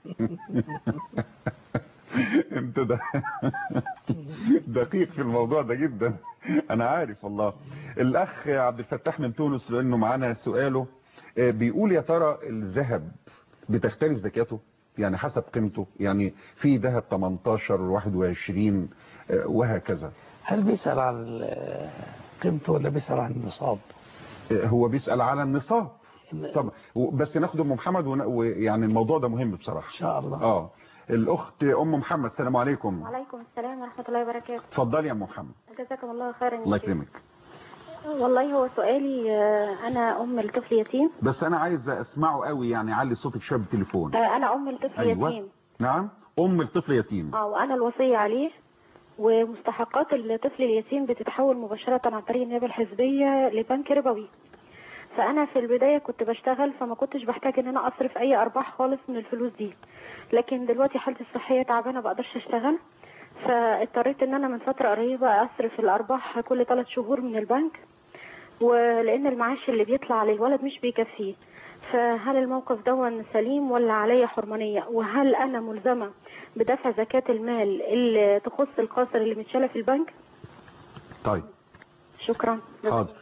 انت ده دقيق في الموضوع ده جدا انا عارف والله الاخ عبد الفتاح من تونس لانه معانا سؤاله آه، بيقول يا ترى الذهب بتختلف زكاته يعني حسب قيمته يعني في ذهب 18 21 آه، وهكذا هل بيسأل عن ال- قيمته ولا بيسأل عن النصاب آه، هو بيسأل على النصاب طب بس ناخد ام محمد ون- ويعني الموضوع ده مهم بصراحة إن شاء الله اه الاخت ام محمد السلام عليكم وعليكم السلام ورحمة الله وبركاته اتفضلي يا ام محمد جزاكم الله خيرا يا الله شيخ. يكرمك والله هو سؤالي آه، أنا أم لطفل يتيم بس انا عايز اسمعه قوي يعني علي صوتك شويه بالتليفون آه، أنا أم لطفل أيوة. يتيم نعم ام الطفل يتيم اه وأنا الوصية عليه ومستحقات الطفل اليتيم بتتحول مباشرة عن طريق النيابة الحزبية لبنك ربوي فأنا في البداية كنت بشتغل فما كنتش بحتاج إن أنا أصرف أي أرباح خالص من الفلوس دي لكن دلوقتي حالتي الصحية تعبانة بقدرش أشتغل فاضطريت إن أنا من فترة قريبة أصرف الأرباح كل ثلاث شهور من البنك ولأن المعاش اللي بيطلع للولد مش بيكفيه فهل الموقف ده سليم ولا عليا حرمانية وهل أنا ملزمة بدفع زكاة المال اللي تخص القاصر اللي متشالة في البنك طيب شكرا حاضر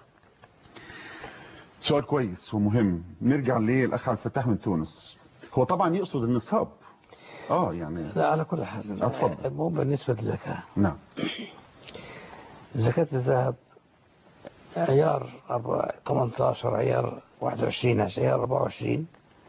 سؤال كويس ومهم نرجع للاخ عبد الفتاح من تونس هو طبعا يقصد النصاب اه يعني لا على كل حال اتفضل المهم بالنسبة للزكاة نعم زكاة الذهب عيار أربعة- 18 عيار 21 عيار 24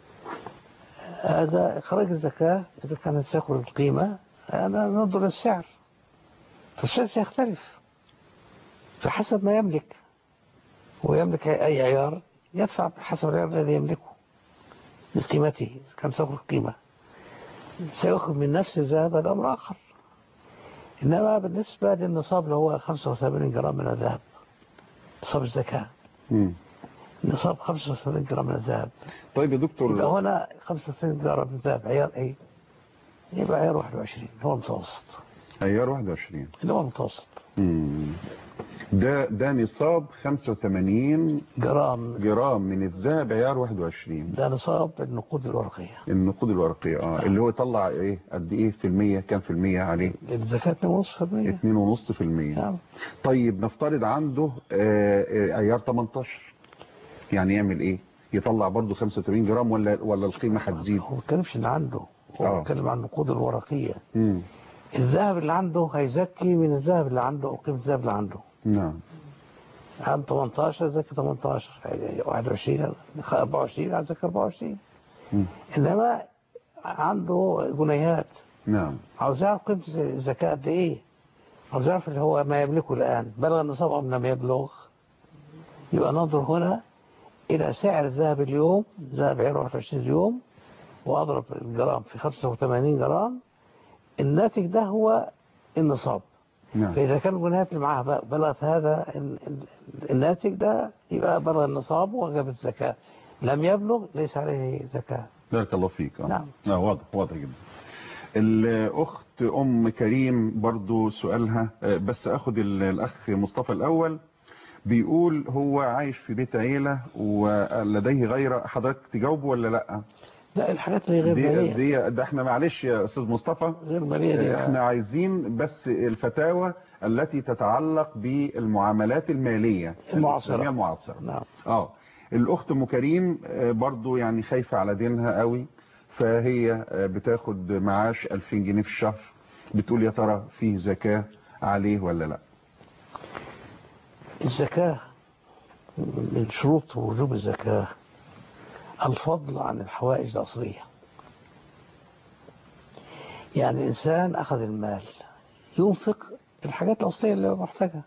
هذا إخراج الزكاة إذا كانت تأخذ القيمة أنا ننظر للسعر فالسعر سيختلف فحسب ما يملك هو يملك أي عيار يدفع بحسب العيار الذي يملكه بقيمته إذا كان تأخذ قيمة سيأخذ من نفس الذهب هذا أمر آخر إنما بالنسبة للنصاب اللي هو 85 جرام من الذهب نصاب الزكاة مم. نصاب 85 جرام من الذهب طيب يا دكتور يبقى هنا 85 جرام من الذهب عيار ايه؟ يبقى عيار 21 هو المتوسط عيار 21 اللي هو المتوسط مم. ده ده نصاب 85 جرام جرام من الذهب عيار 21 ده نصاب النقود الورقية النقود الورقية اه اللي هو يطلع ايه قد ايه في المية كام في المية عليه الزكاة 2.5% اتنين ونص في المية نعم. طيب نفترض عنده آه، آه، عيار 18 يعني يعمل ايه يطلع برضه 85 جرام ولا ولا القيمة هتزيد هو ما بيتكلمش ان عنده هو آه. بيتكلم عن النقود الورقية مم. الذهب اللي عنده هيزكي من الذهب اللي عنده او قيمة الذهب اللي عنده نعم عام 18 زكي 18 يعني 21 24 على زكي 24 مم. انما عنده جنيهات نعم عاوز يعرف قيمة الزكاة قد ايه عاوز يعرف اللي هو ما يملكه الآن بلغ النصاب أم لم يبلغ يبقى ننظر هنا إلى سعر الذهب اليوم ذهب عيار 21 يوم وأضرب الجرام في 85 جرام الناتج ده هو النصاب نعم فإذا كان الجنيهات اللي معاها بقى بلغت هذا ال- ال- الناتج ده يبقى بلغ النصاب وجب الزكاة لم يبلغ ليس عليه زكاة بارك الله فيك آه. نعم. آه واضح واضح جدا الأخت أم كريم برضو سؤالها آه، بس أخد ال- الأخ مصطفى الأول بيقول هو عايش في بيت عيلة ولديه غير حضرتك تجاوبه ولا لا لا الحاجات اللي غير دي, مالية دي ده احنا معلش يا أستاذ مصطفى غير مالية دي آه، احنا عايزين بس الفتاوى التي تتعلق بالمعاملات المالية المعاصرة. الإسلامية المعاصرة نعم اه الاخت ام كريم آه، برضو يعني خايفة على دينها قوي فهي آه، بتاخد معاش 2000 جنيه في الشهر بتقول يا ترى فيه زكاة عليه ولا لا الزكاة من شروط وجوب الزكاة الفضل عن الحوائج الأصلية يعني الإنسان أخذ المال ينفق الحاجات الأصلية اللي هو محتاجها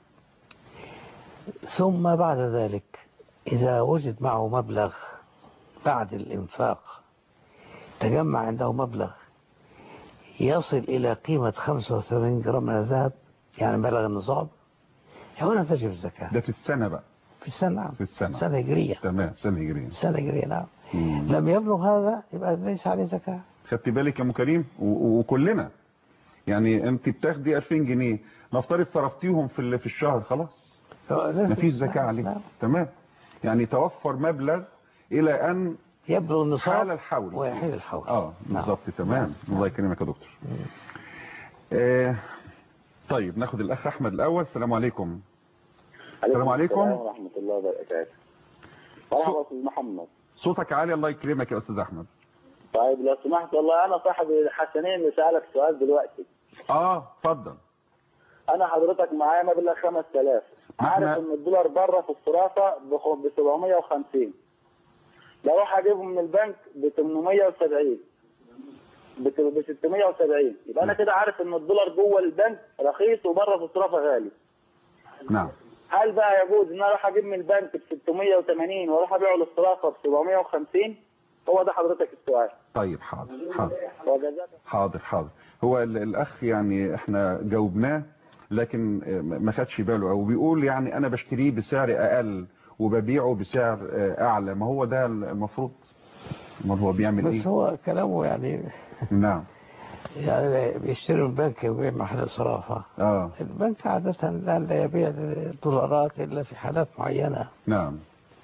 ثم بعد ذلك إذا وجد معه مبلغ بعد الإنفاق تجمع عنده مبلغ يصل إلى قيمة 85 جرام من الذهب يعني بلغ النصاب هنا تجب الزكاة ده في السنة بقى في السنة نعم في السنة سنة هجرية تمام سنة هجرية سنة هجرية نعم مم. لم يبلغ هذا يبقى ليس عليه زكاة خدت بالك يا ام كريم و- و- وكلنا يعني انت بتاخدي 2000 جنيه نفترض صرفتيهم في ال- في الشهر خلاص مفيش زكاة عليه تمام يعني توفر مبلغ الى ان يبلغ النصاب حال الحول ويحيل الحول اه بالظبط تمام الله يكرمك يا دكتور آه طيب ناخد الاخ احمد الاول السلام عليكم السلام عليكم ورحمة الله وبركاته مرحبا أستاذ محمد صوتك عالي الله يكرمك يا استاذ احمد طيب لو سمحت والله أنا صاحب الحسنين اللي سألك سؤال دلوقتي اه اتفضل أنا حضرتك معايا مبلغ 5000 عارف إن الدولار بره في الصرافة ب 750 بروح أجيبه من البنك ب 870 ب 670 يبقى أنا كده عارف إن الدولار جوه البنك رخيص وبره في الصرافة غالي نعم هل بقى يجوز ان انا اروح اجيب من البنك ب 680 واروح ابيعه للصرافه ب 750 هو ده حضرتك السؤال طيب حاضر حاضر وجزاك حاضر حاضر هو ال- الاخ يعني احنا جاوبناه لكن آه، ما خدش باله او بيقول يعني انا بشتريه بسعر اقل وببيعه بسعر آه، اعلى ما هو ده المفروض ما هو بيعمل بس ايه هو كلامه يعني نعم يعني بيشتري من البنك ويبيع محل صرافة اه البنك عادة لا لا يبيع الدولارات إلا في حالات معينة نعم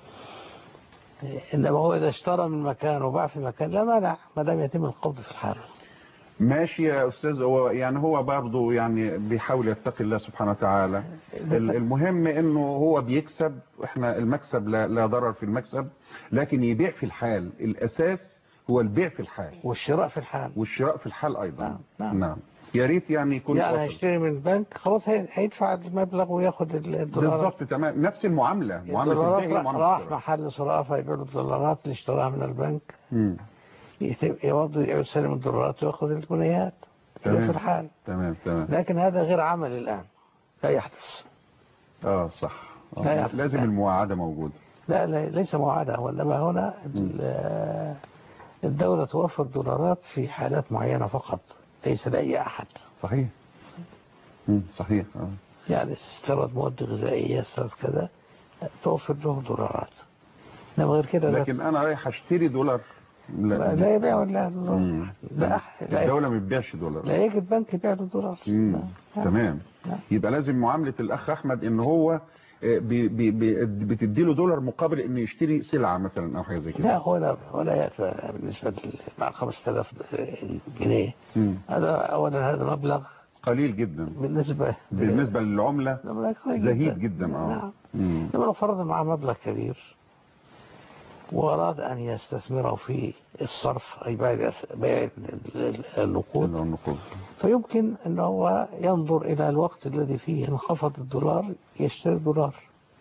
إنما هو إذا اشترى من مكان وباع في مكان لا مانع ما دام يتم القبض في الحال ماشي يا استاذ هو يعني هو برضه يعني بيحاول يتقي الله سبحانه وتعالى ال- المهم انه هو بيكسب احنا المكسب لا, لا ضرر في المكسب لكن يبيع في الحال الاساس هو البيع في الحال والشراء في الحال والشراء في الحال ايضا نعم، نعم. نعم يا ريت يعني يكون يعني واصل. هيشتري من البنك خلاص هي- هيدفع المبلغ وياخد الدولارات بالظبط تمام نفس المعامله معامله الدولارات البيع هي راح- معامله راح الشراء. محل صرافة يبيع له الدولارات اللي اشتراها من البنك مم. يت- برضه يسلم الدولارات وياخد الجنيهات تمام. في الحال تمام تمام لكن هذا غير عمل الآن لا يحدث اه صح آه. لا يحدث. لازم المواعده موجوده لا, لا ليس معادة وإنما هنا ال- الدولة توفر دولارات في حالات معينة فقط ليس لأي أحد صحيح مم. صحيح اه يعني استيراد مواد غذائية استيراد كذا توفر له دولارات إنما غير كده لا- لكن انا رايح اشتري دولار لا, لا يبيع ولا مم. لا, لا, الدوله ما بتبيعش دولار لا يجد بنك يبيع له دولار مم. نعم. تمام نعم. يبقى لازم معاملة الأخ أحمد إن هو آه، بي- بي- بي- بتديله دولار مقابل إنه يشتري سلعة مثلا أو حاجة زي لا كده هو لا ولا يأتي بالنسبة لل- مع 5000 جنيه مم. هذا أولا هذا مبلغ قليل جدا بالنسبة بالنسبة للعملة مبلغ قليل زهيد جدا اه نعم مم. لما لو فرضنا معه مبلغ كبير وأراد أن يستثمره في الصرف أي بيع بيع ال- ال- النقود النقود فيمكن أن هو ينظر إلى الوقت الذي فيه انخفض الدولار يشتري الدولار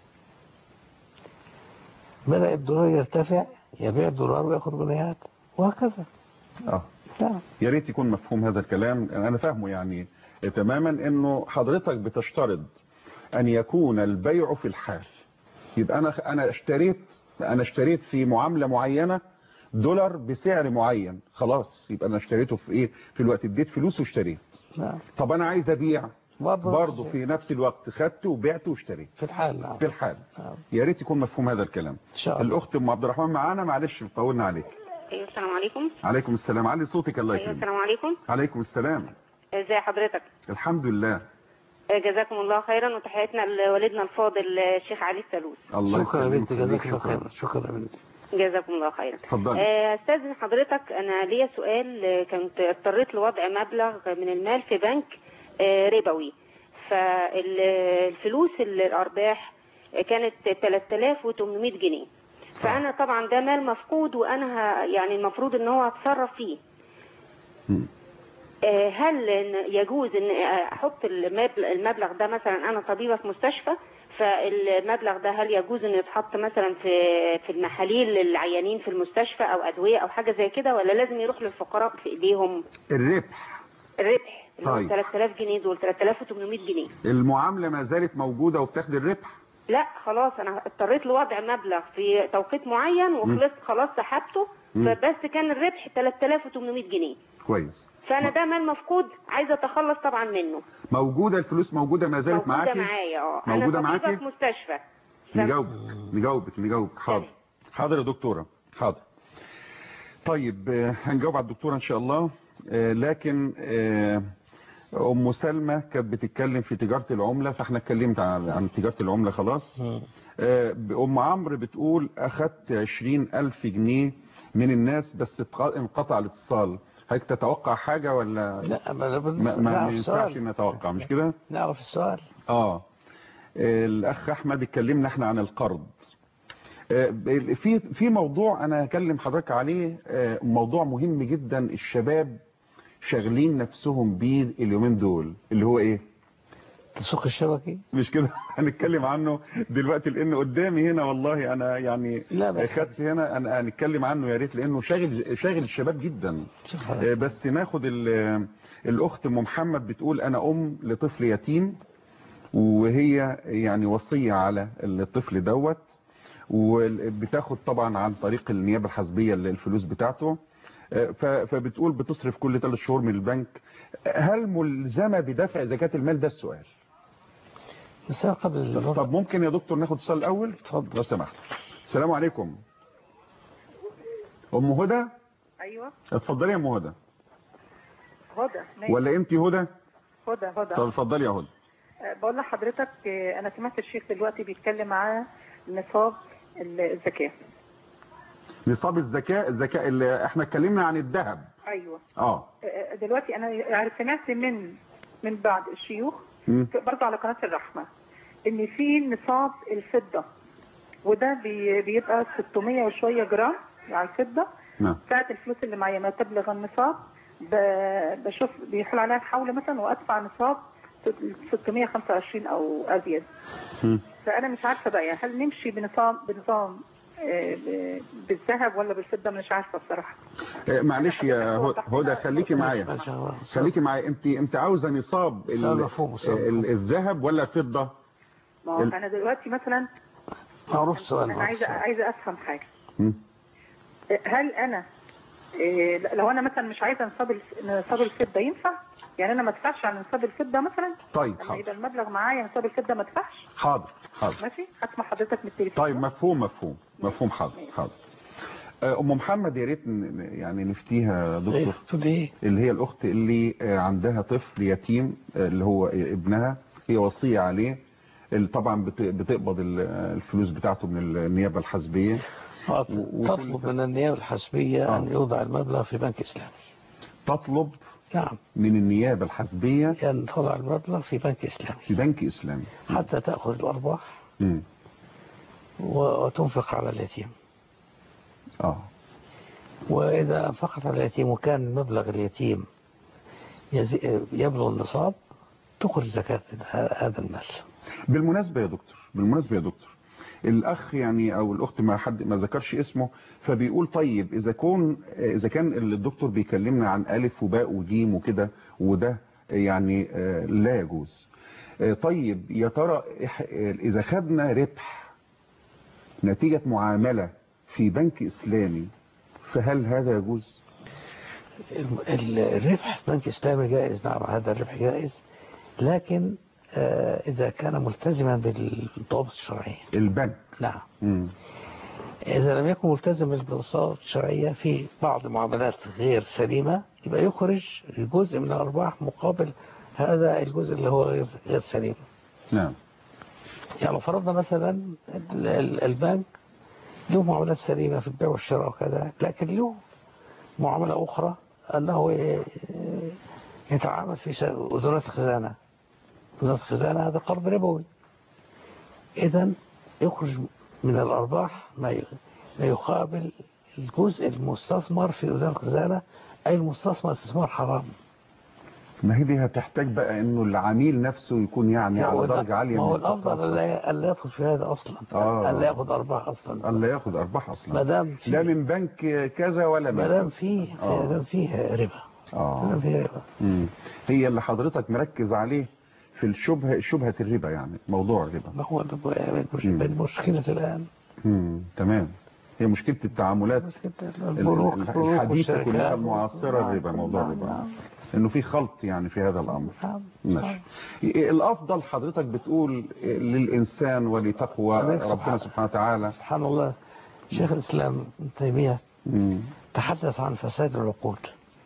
بدأ الدولار يرتفع يبيع الدولار ويأخذ جنيهات وهكذا اه نعم يا ريت يكون مفهوم هذا الكلام أنا فاهمه يعني تماما إنه حضرتك بتشترط أن يكون البيع في الحال يبقى انا انا اشتريت انا اشتريت في معامله معينه دولار بسعر معين خلاص يبقى انا اشتريته في ايه في الوقت اديت فلوس واشتريت نعم طب انا عايز ابيع برضه برضه في نفس الوقت خدت وبعت واشتريت في الحال نعم في الحال نعم. يا ريت يكون مفهوم هذا الكلام ان شاء الله الاخت ام عبد الرحمن معانا معلش طولنا عليك ايوه السلام عليكم عليكم السلام علي صوتك الله ايوه يكرمك السلام عليكم عليكم السلام ازي حضرتك الحمد لله آه، جزاكم الله خيرا وتحياتنا لوالدنا الفاضل آه، الشيخ علي السلوس الله شكرا يا يسلمك بنتي جزاك الله شكرا. خير شكرا يا بنتي جزاكم الله خيرا اتفضلي آه، استاذن حضرتك انا ليا سؤال آه، كنت اضطريت لوضع مبلغ من المال في بنك آه، ربوي فالفلوس الارباح آه، كانت 3800 جنيه فانا طبعا ده مال مفقود وانا ه- يعني المفروض ان هو اتصرف فيه آه، هل إن يجوز ان احط المبلغ, المبلغ ده مثلا انا طبيبه في مستشفى فالمبلغ ده هل يجوز انه يتحط مثلا في في المحاليل للعيانين في المستشفى او ادويه او حاجه زي كده ولا لازم يروح للفقراء في ايديهم الربح الربح اللي هو طيب. 3000 جنيه دول 3800 جنيه المعامله ما زالت موجوده وبتاخد الربح لا خلاص انا اضطريت لوضع مبلغ في توقيت معين وخلصت خلاص سحبته مم. فبس كان الربح 3800 جنيه كويس فانا ده مال مفقود عايزه اتخلص طبعا منه موجوده الفلوس موجوده ما زالت موجوده معاكي معايا اه موجودة انا طبيبه معاكي؟ في مستشفى نجاوبك نجاوبك نجاوبك حاضر حاضر يا دكتوره حاضر طيب آه، هنجاوب على الدكتوره ان شاء الله آه، لكن آه، ام سلمى كانت بتتكلم في تجاره العمله فاحنا اتكلمت عن عن تجاره العمله خلاص آه، ام عمرو بتقول اخدت 20000 جنيه من الناس بس اتق- انقطع الاتصال هيك تتوقع حاجه ولا لا ما ما, ما نعرف ينفعش السؤال نتوقع مش كده نعرف السؤال اه الاخ احمد اتكلمنا احنا عن القرض آه، في في موضوع انا هكلم حضرتك عليه آه، موضوع مهم جدا الشباب شاغلين نفسهم بيه اليومين دول اللي هو ايه التسويق الشبكي مش كده هنتكلم عنه دلوقتي لان قدامي هنا والله انا يعني لا بس- خدت هنا انا هنتكلم عنه يا ريت لانه شاغل شاغل الشباب جدا آه، بس ناخد ال- الاخت ام محمد بتقول انا ام لطفل يتيم وهي يعني وصية على الطفل دوت وبتاخد طبعا عن طريق النيابة الحزبية الفلوس بتاعته آه، ف- فبتقول بتصرف كل ثلاث شهور من البنك هل ملزمة بدفع زكاة المال ده السؤال بس أنا قبل طب ممكن يا دكتور ناخد اتصال الاول اتفضل لو سمحت السلام عليكم ام هدى ايوه اتفضلي يا ام هدى هدى ماشي. ولا انت هدى هدى هدى طب اتفضلي يا هدى أه، بقول لحضرتك أه، انا سمعت الشيخ دلوقتي بيتكلم على نصاب الزكاه نصاب الزكاة الزكاة اللي احنا اتكلمنا عن الذهب ايوه اه أه، دلوقتي انا يعني سمعت من من بعض الشيوخ مم. برضه على قناه الرحمه ان في نصاب الفضه وده بي- بيبقى 600 وشويه جرام على الفضه نعم ساعة الفلوس اللي معايا ما تبلغ النصاب ب- بشوف بيحول عليها الحول مثلا وادفع نصاب 625 او ازيد مم. فانا مش عارفه بقى يعني هل نمشي بنظام بنظام آه، ب- بالذهب ولا بالفضه مش عارفه بصراحه آه، معلش يا هدى- هدى خليكي معايا خليكي معايا انت انت عاوزه نصاب ال- سؤال مفهوم، سؤال ال- الذهب ولا الفضه ما هو ال- انا دلوقتي مثلا معروف السؤال انا معروف عايزه السؤال. عايزه افهم حاجه مم. هل انا آه، لو انا مثلا مش عايزه نصاب الف- نصاب الفضه ينفع يعني انا ما ادفعش على نصاب الفضه مثلا طيب لما حاضر يبقى المبلغ معايا نصاب الفضه ما ادفعش حاضر حاضر ماشي هسمع حضرتك من التليفون طيب مفهوم مفهوم مفهوم حاضر حاضر آه، ام محمد يا ريت ن- يعني نفتيها يا دكتور ايه اللي هي الاخت اللي آه، عندها طفل يتيم آه، اللي هو ابنها هي وصيه عليه اللي طبعا بت- بتقبض ال- الفلوس بتاعته من النيابه الحزبيه آه، وكل تطلب من النيابة الحزبية أن يوضع المبلغ في بنك إسلامي تطلب نعم من النيابه الحزبيه أن تضع المبلغ في بنك إسلامي في بنك اسلامي حتى تأخذ الأرباح مم. و- وتنفق على اليتيم اه وإذا أنفقت على اليتيم وكان مبلغ اليتيم يزي- يبلغ النصاب تخرج زكاة ه- هذا المال بالمناسبة يا دكتور بالمناسبة يا دكتور الأخ يعني أو الأخت ما حد ما ذكرش اسمه فبيقول طيب إذا كون إذا كان الدكتور بيكلمنا عن ألف وباء وجيم وكده وده يعني آه، لا يجوز آه، طيب يا ترى إح- إذا خدنا ربح نتيجة معاملة في بنك إسلامي فهل هذا يجوز؟ ال- الربح في بنك إسلامي جائز نعم هذا الربح جائز لكن آه، إذا كان ملتزما بالضوابط الشرعية البنك نعم مم. إذا لم يكن ملتزما بالضوابط الشرعية في بعض المعاملات غير سليمة يبقى يخرج جزء من الأرباح مقابل هذا الجزء اللي هو غير غير سليم نعم يعني لو فرضنا مثلا ال- ال- البنك له معاملات سليمة في البيع والشراء وكذا لكن له معاملة أخرى أنه ي- يتعامل في س- أذونات الخزانة أذونات الخزانة هذا قرض ربوي إذا يخرج من الأرباح ما ي- ما يقابل الجزء المستثمر في أذونات الخزانة أي المستثمر استثمار حرام ما هي دي هتحتاج بقى انه العميل نفسه يكون يعني ما هو على ده- درجة عالية ما هو من الأفضل الثقافة. ألا ألا يدخل في هذا أصلا آه. ألا يأخذ أرباح أصلا ألا ياخد أرباح أصلا ما دام في- لا من بنك كذا ولا من ما دام فيه آه. ما دام فيه ربا ما آه. دام فيه ربا مم. هي اللي حضرتك مركز عليه في الشبهة شبهة الربا يعني موضوع الربا ما هو المش- المشكلة الآن مم. تمام هي مشكلة التعاملات البنوك- ال- البنوك الحديثة والشركات. كلها المعاصرة نعم، الربا موضوع نعم، الربا نعم. انه في خلط يعني في هذا الامر نعم. ماشي الافضل حضرتك بتقول للانسان ولتقوى عليك ربنا سبحان- سبحانه وتعالى سبحان الله شيخ الإسلام ابن تيمية مم. تحدث عن فساد العقود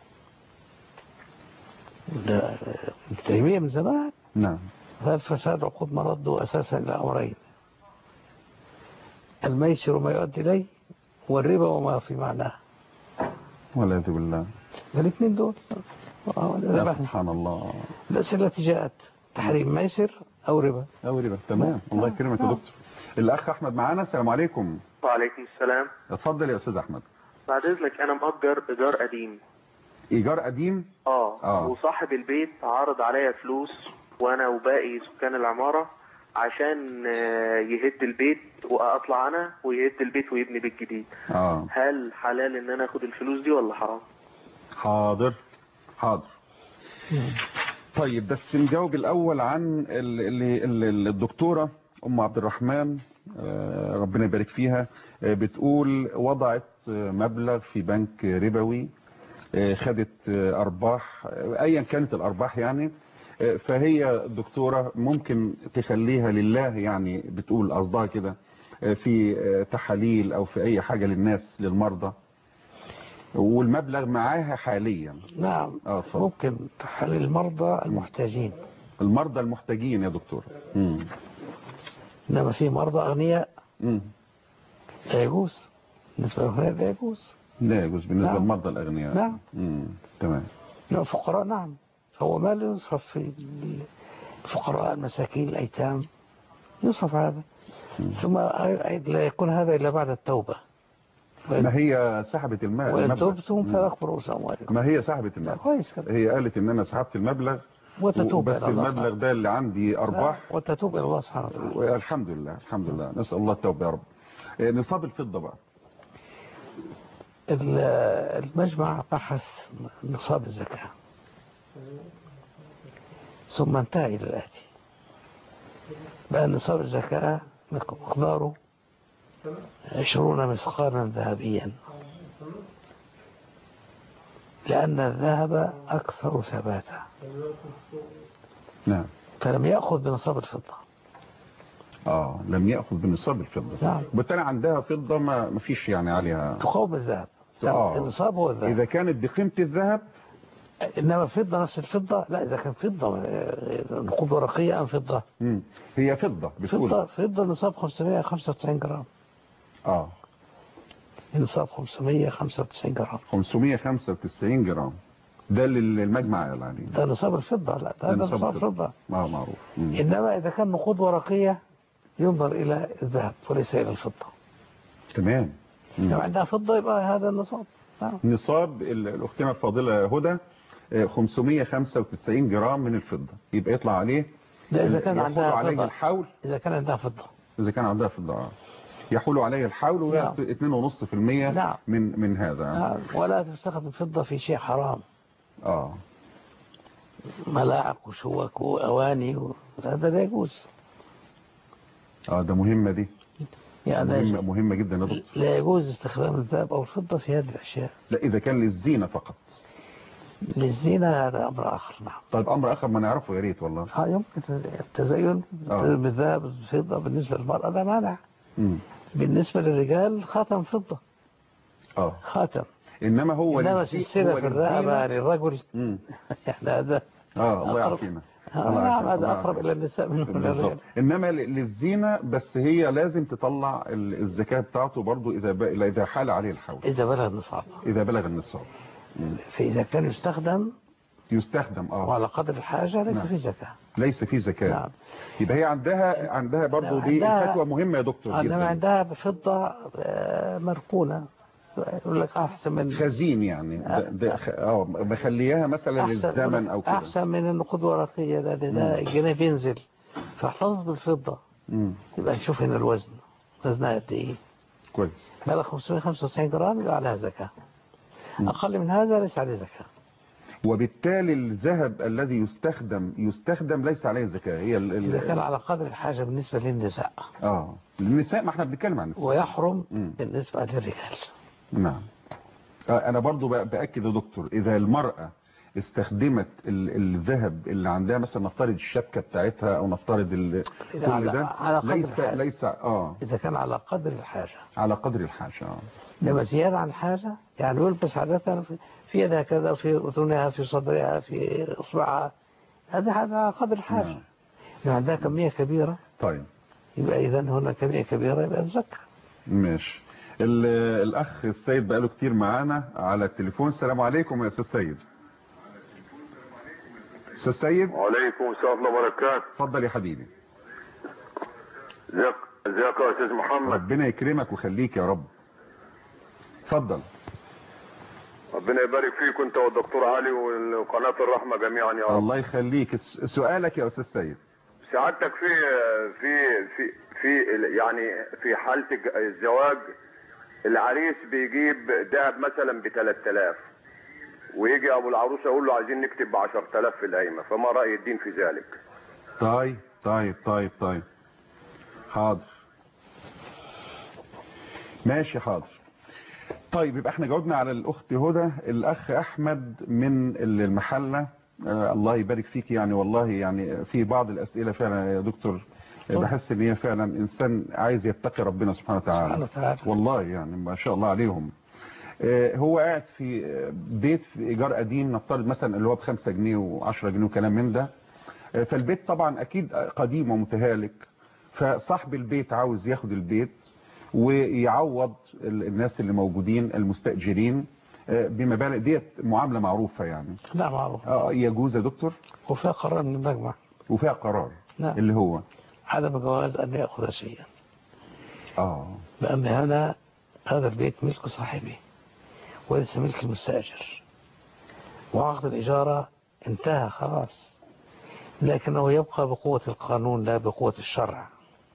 ده ابن تيمية من زمان نعم هذا فساد العقود مرده أساسا إلى أمرين الميسر وما يؤدي إليه والربا وما في معناه والعياذ بالله الاثنين دول آه، ده يا بقى. سبحان الله الأسئلة التي جاءت تحريم ميسر أو ربا أو ربا تمام الله يكرمك يا دكتور الاخ احمد معانا السلام عليكم وعليكم السلام اتفضل يا استاذ احمد بعد اذنك انا مأجر ايجار قديم ايجار قديم اه, آه. وصاحب البيت عرض عليا فلوس وانا وباقي سكان العمارة عشان آه، يهد البيت واطلع انا ويهد البيت ويبني بيت جديد اه هل حلال ان انا اخد الفلوس دي ولا حرام حاضر حاضر طيب بس نجاوب الاول عن ال- ال- ال- الدكتوره ام عبد الرحمن آه، ربنا يبارك فيها آه، بتقول وضعت آه، مبلغ في بنك ربوي آه، خدت آه، ارباح آه، ايا كانت الارباح يعني آه، فهي الدكتوره ممكن تخليها لله يعني بتقول قصدها كده آه، في آه، تحاليل او في اي حاجه للناس للمرضى والمبلغ معاها حاليا نعم اه اتفضل ممكن تحليل المرضى المحتاجين المرضى المحتاجين يا دكتور مم. إنما في مرضى أغنياء مم. لا يجوز بالنسبة للأغنياء لا يجوز لا يجوز بالنسبة نعم. للمرضى الأغنياء نعم. مم. تمام إنما الفقراء نعم هو مال يصرف في الفقراء المساكين الأيتام يصرف هذا ثم أيضا لا يكون هذا إلا بعد التوبة ما هي سحبت المال وإن المبلغ. تبتم مم. فلكم رؤوس أموالكم ما هي سحبت المال كويس كده هي قالت ان انا سحبت المبلغ وتتوب بس إلى الله المبلغ ده اللي عندي ارباح وتتوب إلى الله سبحانه وتعالى والحمد لله الحمد لله نسال الله التوبه يا رب آه، نصاب الفضه بقى ال- المجمع بحث نصاب الزكاة ثم انتهى إلى الآتي بأن نصاب الزكاة مقداره عشرون مثقالا ذهبيا لأن الذهب أكثر ثباتا نعم فلم يأخذ بنصاب الفضة اه لم ياخذ بنصاب الفضه نعم. بالتالي عندها فضه ما ما فيش يعني عليها تقاوم الذهب آه. النصاب هو الذهب اذا كانت بقيمه الذهب إنما الفضة نفس الفضة لا إذا كان فضة آه، نقود ورقية أم فضة مم. هي فضه بتقول فضة فضة نصاب 595 جرام اه نصاب 595 جرام 595 جرام ده اللي المجمع قال عليه ده نصاب الفضة لا ده, ده نصاب الفضة ما هو معروف مم. إنما إذا كان نقود ورقية ينظر إلى الذهب وليس إلى الفضة تمام مم. لو عندها فضة يبقى هذا النصاب نعم. نصاب ال- الاختنا الفاضله هدى آه، 595 جرام من الفضه يبقى يطلع عليه ده إذا كان يحول عندها عليه فضة الحول إذا كان عندها فضة اذا كان عندها فضه آه. يحول عليه الحول ويعطي 2.5% نعم. من من هذا نعم. ولا تستخدم الفضة في شيء حرام اه ملاعق وشوك وأواني و... هذا لا يجوز اه ده مهمه دي يعني مهمة, مهمة جدا يا دكتور لا يجوز استخدام الذهب أو الفضة في هذه الأشياء لا إذا كان للزينة فقط للزينة هذا أمر آخر نعم طيب أمر آخر ما نعرفه يا ريت والله اه يمكن التزين آه. بالذهب الفضة بالنسبة للمرأة لا مانع مم. بالنسبة للرجال خاتم فضة اه خاتم إنما هو إنما للزي- سلسلة هو في الرقبة للزينة. للرجل مم. يعني هذا اه الله أقرب- يعافينا آه، الله نعم يعافينا. الله هذا أقرب يعافينا. إلى النساء منه من بالظبط الرجال انما ل- للزينه بس هي لازم تطلع ال- الزكاه بتاعته برضو اذا ب... اذا حال عليه الحول إذا بلغ النصاب اذا بلغ النصاب مم. فإذا كان يستخدم يستخدم اه وعلى قدر الحاجة ليس نعم. فيه زكاة ليس فيه زكاه نعم. يبقى هي عندها عندها برضو نعم، دي عندها- فتوى مهمه يا دكتور عندما جدا عندها بفضة آه، مركونة يقول لك أحسن من خزين يعني ده- ده خ- اه مخلياها مثلا أحسن للزمن او كده أحسن من النقود الورقية لأن ده مم. الجنيه بينزل فاحتفظ بالفضة مم. يبقى نشوف هنا الوزن وزنها قد إيه كويس بلغ 595 جرام يبقى عليها زكاة أقل من هذا ليس عليه زكاة وبالتالي الذهب الذي يستخدم يستخدم ليس عليه زكاه هي ال... ال... إذا كان على قدر الحاجة بالنسبة للنساء اه النساء ما احنا بنتكلم عن النساء ويحرم مم. بالنسبة للرجال نعم آه، انا برضو بأ- باكد يا دكتور اذا المراه استخدمت ال- الذهب اللي عندها مثلا نفترض الشبكه بتاعتها او نفترض ال- إذا كل على- ده على قدر ليس الحاجة. ليس اه إذا كان على قدر الحاجة على قدر الحاجه اه إنما زيادة عن الحاجة يعني يلبس عادة في- في يدها كذا في أذنها في صدرها في إصبعها هذا هذا على قدر الحاجة نعم. لو عندها كمية كبيرة طيب يبقى إذا هنا كمية كبيرة يبقى تزكى ماشي ال- الاخ السيد بقاله كتير معانا على التليفون السلام عليكم يا استاذ سيد استاذ سيد وعليكم السلام ورحمة الله وبركاته اتفضل يا حبيبي ازيك ازيك يا استاذ محمد ربنا يكرمك ويخليك يا رب اتفضل ربنا يبارك فيك انت والدكتور علي وقناة الرحمة جميعا يا رب الله يخليك س- سؤالك يا استاذ سيد سعادتك في في في في ال- يعني في حالة الج- الزواج العريس بيجيب دهب مثلا ب 3000 ويجي ابو العروسه يقول له عايزين نكتب ب 10000 في القايمه فما راي الدين في ذلك؟ طيب طيب طيب طيب حاضر ماشي حاضر طيب يبقى احنا جاوبنا على الاخت هدى الاخ احمد من المحله آه الله يبارك فيك يعني والله يعني في بعض الاسئله فعلا يا دكتور بحس ان هي فعلا انسان عايز يتقي ربنا سبحانه وتعالى سبحانه وتعالى. والله يعني ما شاء الله عليهم آه، هو قاعد في آه، بيت في ايجار قديم نفترض مثلا اللي هو بخمسة جنيه وعشرة جنيه وكلام من ده آه، فالبيت طبعا اكيد قديم ومتهالك فصاحب البيت عاوز ياخد البيت ويعوض ال- الناس اللي موجودين المستأجرين آه، بمبالغ ديت معاملة معروفة يعني لا معروف اه يجوز يا دكتور وفيها قرار من المجمع وفيها قرار نعم. اللي هو عدم جواز أن يأخذ شيئا اه لأن هذا هذا البيت ملك صاحبه وليس ملك المستأجر وعقد الإجارة انتهى خلاص لكنه يبقى بقوة القانون لا بقوة الشرع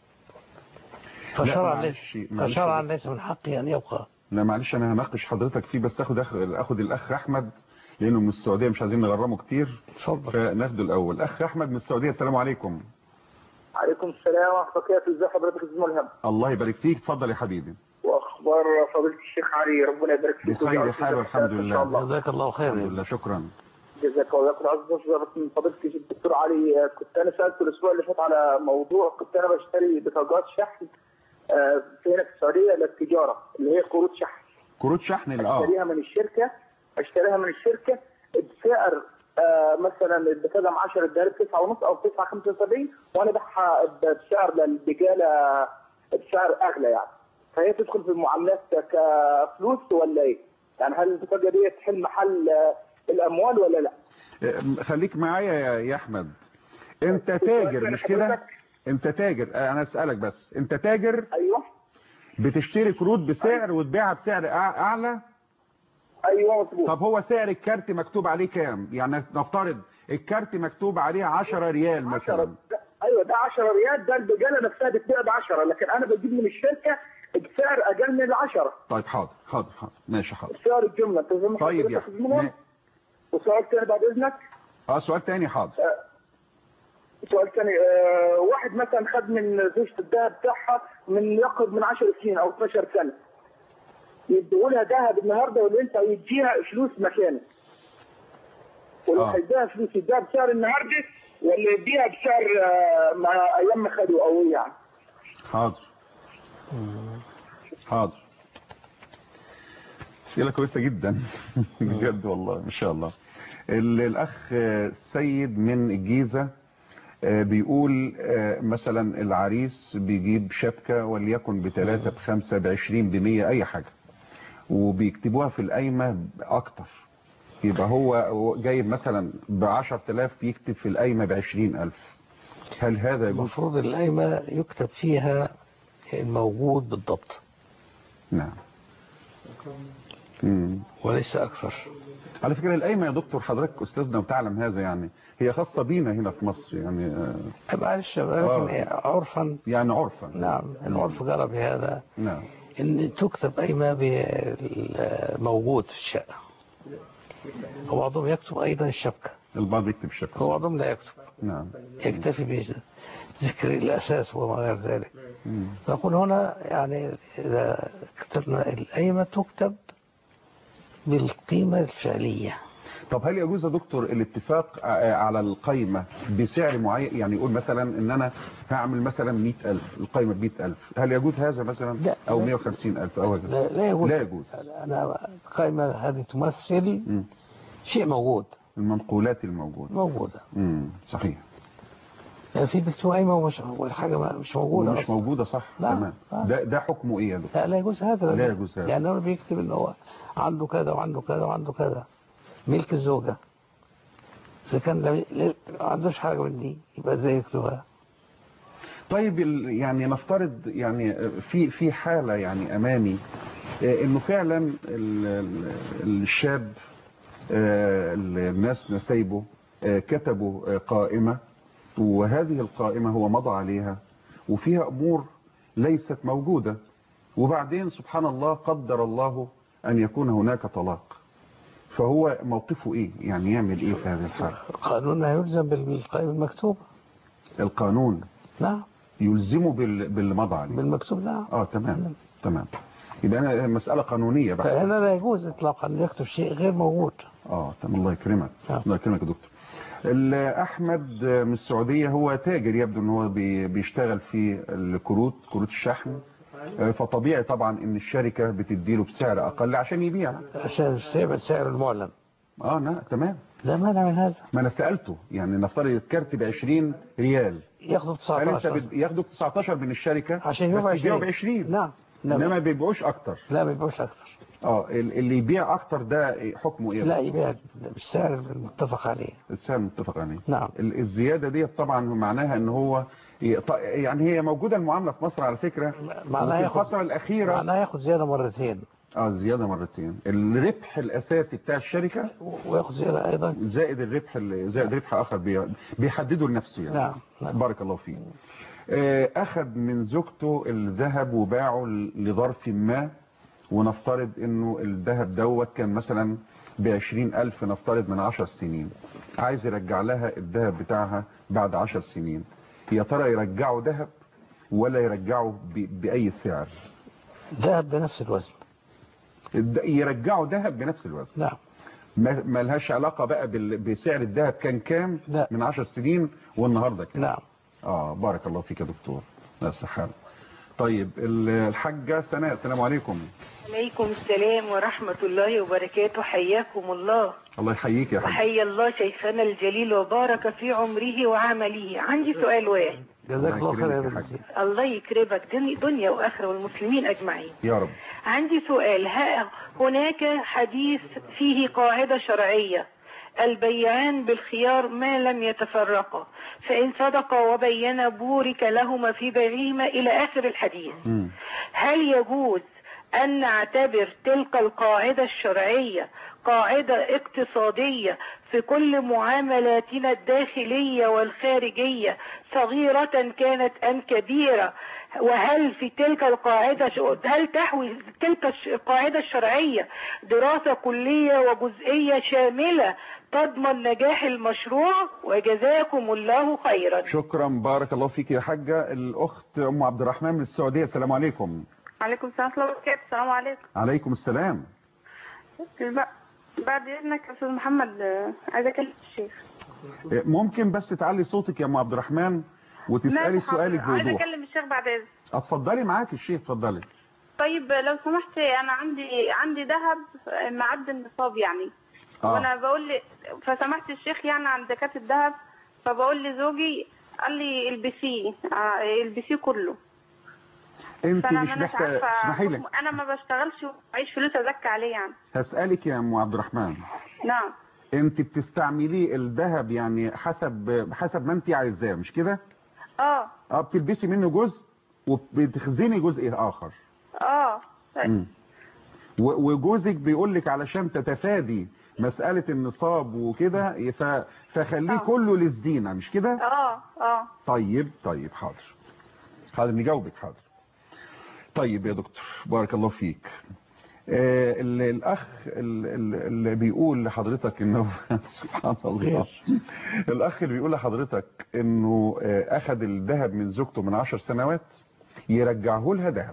فشرعا معلش- ليس, معلش فشرعا يا ليس من حقه أن يبقى لا معلش انا هناقش حضرتك فيه بس اخد أخ... اخد الاخ احمد لانه من السعوديه مش عايزين نغرمه كتير اتفضل فناخده الاول اخ احمد من السعوديه السلام عليكم عليكم السلام ورحمة الله وبركاته ازي حضرتك يا استاذ ملهم الله يبارك فيك اتفضل يا حبيبي واخبار فضيلة الشيخ علي ربنا يبارك فيك بخير ويجعل حال فيك والحمد ان شاء لله الله جزاك الله خير الحمد لله شكرا جزاك الله خير عايز أشكر من فضيلة الدكتور علي آه، كنت انا سالته الاسبوع اللي فات على موضوع كنت انا بشتري بطاقات شحن آه، في هنا في السعوديه للتجاره اللي هي قروض شحن كروت شحن ال- اه اشتريها من الشركه اشتريها من الشركه بسعر آه، مثلا البكاله ب 10 اديها 9 ونص او 9 75 وانا ببيعها بسعر للبكاله بسعر اغلى يعني فهي تدخل في المعاملات كفلوس ولا ايه؟ يعني هل البطاقه دي تحل محل آه، الاموال ولا لا؟ اه، خليك معايا يا يا احمد انت تاجر مش كده انت تاجر اه، انا اسالك بس انت تاجر ايوه بتشتري كروت بسعر وتبيعها بسعر أع- اعلى ايوه مظبوط طب هو سعر الكارت مكتوب عليه كام يعني نفترض الكارت مكتوب عليه 10 ريال مثلا ايوه ده 10 ريال ده البقاله نفسها بتبيع ب 10 لكن انا بجيب من الشركه بسعر اقل من ال 10 طيب حاضر حاضر حاضر ماشي حاضر سعر الجمله انت فاهم طيب يا حضرتك أحمد. الجملة؟ وسؤال ثاني بعد اذنك اه سؤال تاني حاضر سؤال ثاني آه، واحد مثلا خد من زوجة الذهب بتاعها من يقرب من 10 سنين او 12 سنه يدوا لها ذهب النهارده وينفع يديها فلوس مكانه ولو آه. هيديها فلوس يديها بسعر النهارده ولا يديها بسعر آه، مع ايام ما خدوا او يعني حاضر حاضر اسئله كويسه جدا بجد والله ما شاء الله ال- الاخ آه، سيد من الجيزه آه، بيقول آه، مثلا العريس بيجيب شبكه وليكن بثلاثه بخمسه بعشرين بمية اي حاجه وبيكتبوها في القايمه اكتر يبقى هو هو جايب مثلا ب 10000 يكتب في القايمه ب 20000 هل هذا يجوز؟ المفروض القايمة يكتب فيها الموجود بالضبط نعم مم. وليس أكثر على فكرة القايمة يا دكتور حضرتك أستاذنا وتعلم هذا يعني هي خاصة بينا هنا في مصر يعني آه، معلش ولكن آه. عرفا يعني عرفا نعم العرف جرى بهذا نعم ان تكتب قايمة بالموجود في الشقة وبعضهم يكتب ايضا الشبكة البعض يكتب الشبكة وبعضهم لا يكتب نعم يكتفي بذكر الاساس وما غير ذلك مم. نقول هنا يعني اذا كتبنا القايمة تكتب بالقيمة الفعلية طب هل يجوز يا دكتور الاتفاق ع- على القايمة بسعر معين يعني يقول مثلا ان انا هعمل مثلا 100000 القايمة ب 100000 هل يجوز هذا مثلا لا. او 150000 او هكذا لا, لا يجوز لا يجوز انا القايمة هذه تمثل مم. شيء موجود المنقولات الموجودة موجودة مم. صحيح يعني في بيكتبوا قايمة ومش والحاجة ما- مش موجودة مش أصلاً. موجودة صح لا. تمام لا. ده ده حكمه ايه يا دكتور لا لا يجوز هذا لا يجوز هذا. يعني هو بيكتب ان هو عنده كذا وعنده كذا وعنده كذا ملك الزوجة إذا كان لا- لا- ما عندوش حاجة من دي يبقى ازاي يكتبها طيب ال- يعني نفترض يعني في في حالة يعني أمامي آه، إنه فعلا ال- ال- الشاب آه، الناس نسايبه آه، كتبوا آه، قائمة وهذه القائمة هو مضى عليها وفيها أمور ليست موجودة وبعدين سبحان الله قدر الله أن يكون هناك طلاق فهو موقفه إيه يعني يعمل إيه في هذه الحالة قانوننا يلزم بال- بالقائمة المكتوبة القانون نعم يلزمه بال- باللي مضى عليه بالمكتوب نعم اه تمام تمام يبقى انا مسألة قانونية بقى فهنا لا يجوز اطلاقا أن يكتب شيء غير موجود اه تمام الله يكرمك نعم. الله يكرمك يا دكتور ال- احمد من السعودية هو تاجر يبدو ان هو بي- بيشتغل في الكروت كروت الشحن آه، فطبيعي طبعا ان الشركة بتديله بسعر اقل عشان يبيع عشان يبقى سعر المعلن اه لا تمام لا مانع من هذا ما انا سألته يعني نفترض الكارت ب 20 ريال ياخدوا هل انت 19 بت- ياخدوا 19 من الشركة عشان بس يبيعوا يبيعوا ب 20 20 نعم انما نعم ما بيبيعوش اكتر لا ما يبيعوش أكثر اه ال- اللي يبيع اكتر ده حكمه ايه لا يبيع بالسعر المتفق عليه السعر متفق عليه نعم ال- الزيادة دي طبعا معناها ان هو ي- ط- يعني هي موجودة المعاملة في مصر على فكرة معناها وفي ياخد الفترة الأخيرة معناها ياخد زيادة مرتين اه زيادة مرتين الربح الأساسي بتاع الشركة وياخد زيادة أيضا زائد الربح ال- زائد ربح آخر بي- بيحدده لنفسه يعني نعم نعم. بارك الله فيه آه، أخذ من زوجته الذهب وباعه ل- لظرف ما ونفترض انه الذهب دوت كان مثلا بعشرين ألف نفترض من عشر سنين عايز يرجع لها الذهب بتاعها بعد عشر سنين يا ترى يرجعه ذهب ولا يرجعه ب- بأي سعر ذهب بنفس الوزن الد- يرجعه ذهب بنفس الوزن نعم ما ما لهاش علاقة بقى بال- بسعر الذهب كان كام لا. من عشر سنين والنهاردة كام نعم اه بارك الله فيك يا دكتور لا سحاب طيب ال- الحاجة سناء السلام عليكم عليكم السلام ورحمة الله وبركاته حياكم الله الله يحييك يا حاج وحيا الله شيخنا الجليل وبارك في عمره وعمله عندي سؤال واحد جزاك الله خير يا يكرمك يا بنتي الله يكرمك دني- دنيا وآخرة والمسلمين أجمعين يا رب عندي سؤال ها هناك حديث فيه قاعدة شرعية البيعان بالخيار ما لم يتفرقا فإن صدقا وبينا بورك لهما في بيعهما إلى آخر الحديث مم. هل يجوز أن نعتبر تلك القاعدة الشرعية قاعدة اقتصادية في كل معاملاتنا الداخلية والخارجية صغيرة كانت أم كبيرة وهل في تلك القاعدة هل تحوي تلك الش- القاعدة الشرعية دراسة كلية وجزئية شاملة تضمن نجاح المشروع وجزاكم الله خيرا شكرا بارك الله فيك يا حاجة الأخت أم عبد الرحمن من السعودية السلام عليكم عليكم السلام ورحمة الله وبركاته السلام عليكم عليكم السلام الب- بعد إذنك يا أستاذ محمد آه، عايزة أكلم الشيخ ممكن بس تعلي صوتك يا أم عبد الرحمن وتسألي ماشي، حاضر. سؤالك عايزة بوضوح أكلم الشيخ بعد إذنك اتفضلي معاك الشيخ اتفضلي طيب لو سمحت أنا عندي عندي ذهب معدي النصاب يعني آه. وأنا بقول لي فسمحت الشيخ يعني عند زكاة الذهب فبقول لزوجي قال لي البسيه آه، البسيه كله انت فأنا مش مانيش محتاجه عارفة اسمحي لي حكم- أنا ما بشتغلش ومعيش فلوس أزكي عليه يعني هسألك يا ام عبد الرحمن نعم انت بتستعمليه الذهب يعني حسب حسب ما انت عايزاه مش كده اه اه بتلبسي منه جزء وبتخزني جزء اخر اه مم. و- وجوزك بيقول لك علشان تتفادي مسألة النصاب وكده ف- فخليه كله للزينة مش كده اه اه طيب طيب حاضر حاضر نجاوبك حاضر طيب يا دكتور بارك الله فيك آه ال- الاخ ال- ال- اللي بيقول لحضرتك انه سبحان الله الاخ اللي بيقول لحضرتك انه آه اخذ الذهب من زوجته من عشر سنوات يرجعه لها ذهب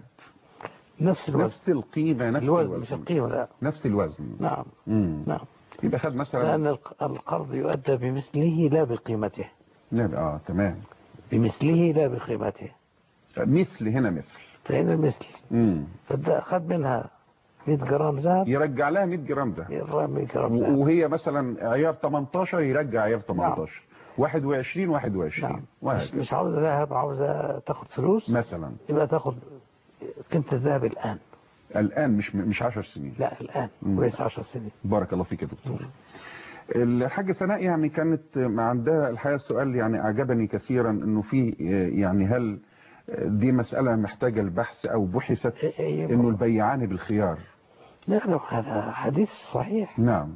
نفس الوزن نفس القيمة نفس الوزن الوزن مش القيمة لا نفس الوزن نعم مم. نعم يبقى خد مثلا لأن الق- القرض يؤدى بمثله لا بقيمته نعم اه تمام بمثله لا بقيمته مثل هنا مثل فهنا المثل مم. فده أخذ منها 100 جرام ذهب يرجع لها 100 جرام ده يرجع 100 جرام ذهب وهي مثلا عيار 18 يرجع عيار 18 21 21 مش, وهكذا مش عاوزة ذهب عاوزة تاخد فلوس مثلا يبقى تاخد قيمة الذهب الآن الآن مش مش 10 سنين لا الآن مم. وليس 10 سنين بارك الله فيك يا دكتور الحاجة سناء يعني كانت ما عندها الحقيقة السؤال يعني أعجبني كثيرا أنه في يعني هل دي مسألة محتاجة البحث أو بحثت أنه البيعان بالخيار نعم هذا حديث صحيح نعم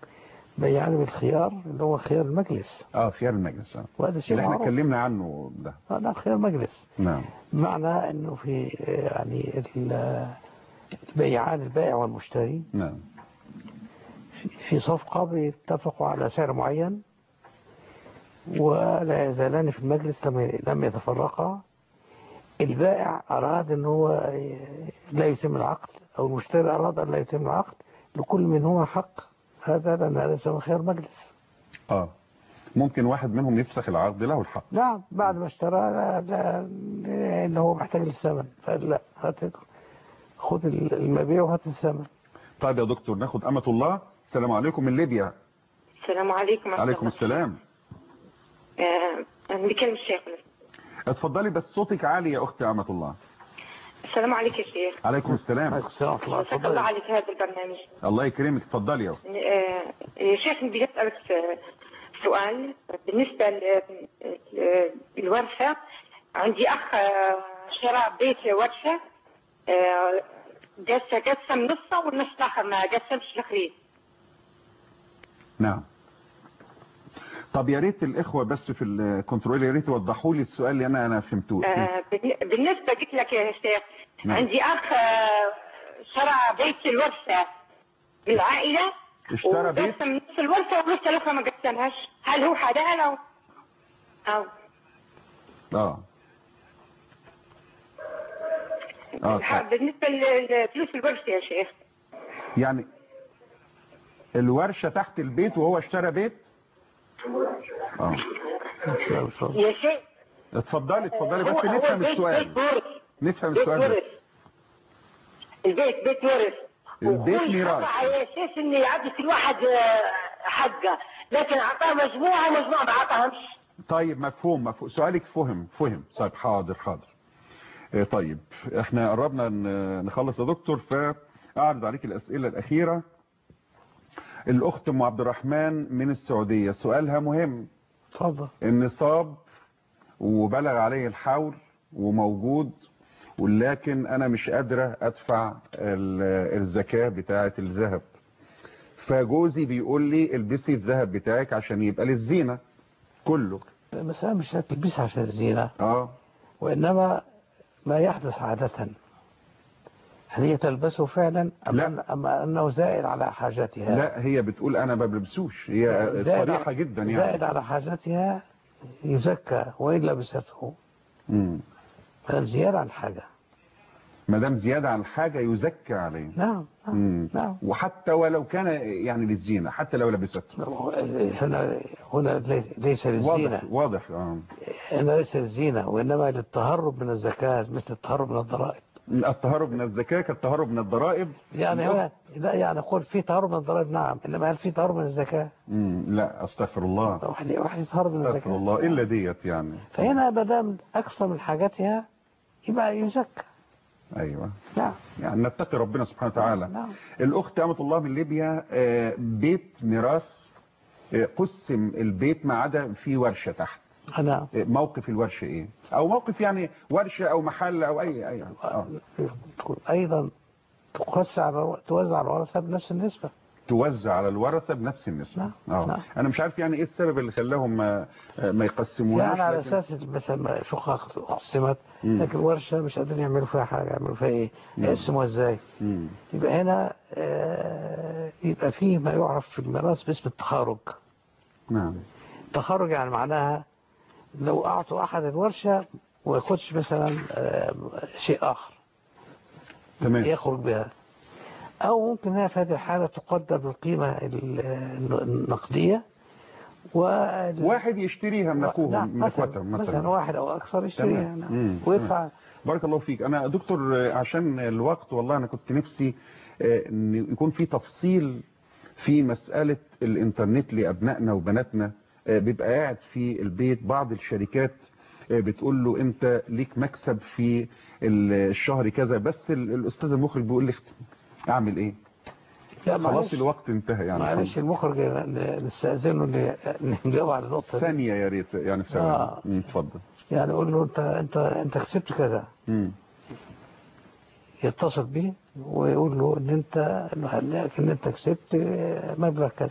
بيعان بالخيار اللي هو خيار المجلس اه خيار المجلس آه. وهذا شيء اللي احنا معروف. اتكلمنا عنه ده آه، نعم خيار المجلس نعم بمعنى انه في يعني ال- البيعان البائع والمشتري نعم في- في صفقة بيتفقوا على سعر معين ولا يزالان في المجلس لم لم يتفرقا البائع أراد أن هو لا يتم العقد أو المشتري أراد أن لا يتم العقد لكل منهما حق هذا لأن هذا يسمى خيار مجلس اه ممكن واحد منهم يفسخ العقد له الحق نعم بعد ما اشترى لا لا إن هو محتاج للثمن فقال لا هات خد المبيع وهات الثمن طيب يا دكتور ناخد أمة الله السلام عليكم من ليبيا السلام عليكم عليكم السلام آه، أنا بكلم الشيخ اتفضلي بس صوتك عالي يا أختي أمة الله السلام عليكم يا شيخ عليكم السلام عليكم السلام مساك الله عليك هذا البرنامج الله يكرمك اتفضلي يا أختي. آه، يا شيخ بدي أسألك آه، سؤال بالنسبة للورشة عندي أخ آه، شرى بيت ورشة آه، قس- قسم نصه والنص الآخر ما قسمش الآخرين نعم طب يا ريت الإخوة بس في الكنترول يا ريت يوضحوا لي السؤال اللي أنا أنا فهمتوه آه، بالن- بالنسبة قلت لك يا شيخ نعم. عندي أخ آه، شرى بيت الورشة بالعائلة اشترى بيت وقسم نص الورشة ونص الأخرى ما قسمهاش هل هو حلال أو أو اه اه الح- بالنسبة ل- لفلوس الورشة يا شيخ يعني الورشة تحت البيت وهو اشترى بيت اه يا شيخ اتفضلي اتفضلي هو- بس هو نفهم بيت- السؤال بيت ورث نفهم بيت السؤال ورث بس البيت بيت ورث البيت وهو ميراث يخضع على اساس انه يعطي كل واحد آه، حقه لكن اعطاه مجموعه ومجموعه ما اعطاهمش طيب مفهوم مفهوم سؤالك فهم فهم طيب حاضر حاضر آه، طيب احنا قربنا ن- نخلص يا دكتور فاعرض عليك الاسئله الاخيره الاخت ام عبد الرحمن من السعوديه سؤالها مهم اتفضل النصاب وبلغ عليه الحول وموجود ولكن انا مش قادرة ادفع ال- الزكاة بتاعة الذهب فجوزي بيقول لي البسي الذهب بتاعك عشان يبقى للزينة كله المسألة مش هتلبسها عشان الزينة اه وإنما ما يحدث عادة هل هي تلبسه فعلا أم, لا. أن أم أنه زائد على حاجتها لا هي بتقول انا ما بلبسوش هي زائد صريحة على- جدا زائد يعني على حاجتها يزكى وإن لبسته مم. فلم زيادة عن حاجة ما دام زيادة عن الحاجة يزكى عليه نعم مم. نعم. وحتى ولو كان يعني للزينة حتى لو لبسته هنا هنا ليس- ليس للزينة واضح واضح اه هنا ليس للزينة وإنما للتهرب من الزكاة مثل التهرب من الضرائب التهرب من الزكاة كالتهرب من الضرائب يعني هو لا يعني أقول في تهرب من الضرائب نعم إنما هل في تهرب من الزكاة؟ مم. لا استغفر الله واحد واحد يتهرب من استغفر الزكاة الله الا ديت يعني فهنا ما دام أكثر من حاجتها يبقى يزكى ايوه نعم يعني نتقي ربنا سبحانه وتعالى نعم. الاخت امة الله من ليبيا آه، بيت ميراث آه، قسم البيت ما عدا في ورشة تحت أنا آه، موقف الورشة ايه او موقف يعني ورشة او محل او اي اي آه. أيضا تقسى على توزع على الورثة بنفس النسبة توزع على الورثة بنفس النسبة نعم. اه انا مش عارف يعني ايه السبب اللي خلاهم ما, ما يقسموناش يعني على لكن- اساس مثلا شقة قسمت مم. لكن ورشة مش قادرين يعملوا فيها حاجة يعملوا فيها ايه مم. يقسموها ازاي مم. يبقى هنا آه، يبقى فيه ما يعرف في الميراث باسم التخارج نعم التخارج يعني معناها لو اعطوا احد الورشة وياخدش مثلا آه، شيء اخر تمام يخرج بها او ممكن هي في هذه الحالة تقدر بالقيمة ال- النقدية وال- واحد يشتريها من اخوهم نعم، من مثلا, اخواتهم مثلا مثلا واحد او اكثر يشتريها تمام. نعم. مم. ويدفع بارك الله فيك انا دكتور آه، عشان الوقت والله انا كنت نفسي آه، ان يكون في تفصيل في مسألة الانترنت لابنائنا وبناتنا آه، بيبقى قاعد في البيت بعض الشركات آه، بتقول له انت ليك مكسب في الشهر كذا بس ال- الاستاذ المخرج بيقول لي اختم اعمل ايه لا، خلاص معلش. الوقت انتهى يعني معلش المخرج ن- نستأذنه ن- نجاوب على النقطة دي. ثانية يا ريت يعني ثواني آه. مم، اتفضل يعني قول له انت انت انت كسبت كذا مم. يتصل بيه ويقول له ان انت انه هنلاقيك ان انت كسبت مبلغ كذا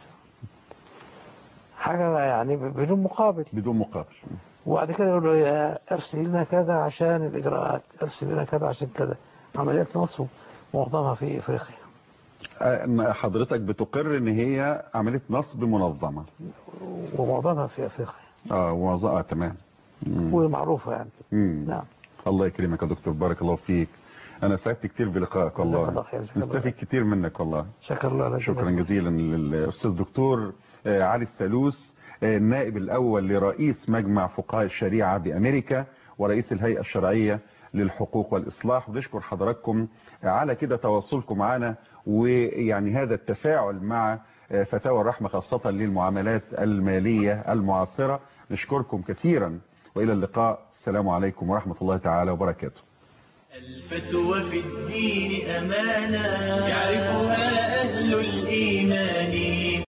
حاجة يعني بدون مقابل بدون مقابل وبعد كده يقول له يا ارسل لنا كذا عشان الاجراءات ارسل لنا كذا عشان كذا عمليات نصب معظمها في افريقيا آه، حضرتك بتقر ان هي عملية نصب منظمة ومعظمها في افريقيا اه وظائف آه تمام مم. ومعروفة يعني مم. نعم الله يكرمك يا دكتور بارك الله فيك انا سعدت كتير بلقائك جزاك الله والله خير، جزاك الله نستفيد كتير منك والله شكر الله لك شكرا جزيلا للاستاذ دكتور آه، علي السلوس آه، النائب الاول لرئيس مجمع فقهاء الشريعة بامريكا ورئيس الهيئة الشرعية للحقوق والاصلاح ونشكر حضراتكم على كده تواصلكم معنا ويعني هذا التفاعل مع آه، فتاوى الرحمة خاصة للمعاملات المالية المعاصرة نشكركم كثيرا والى اللقاء السلام عليكم ورحمة الله تعالى وبركاته الفتوى في الدين أمانة يعرفها أهل الإيمان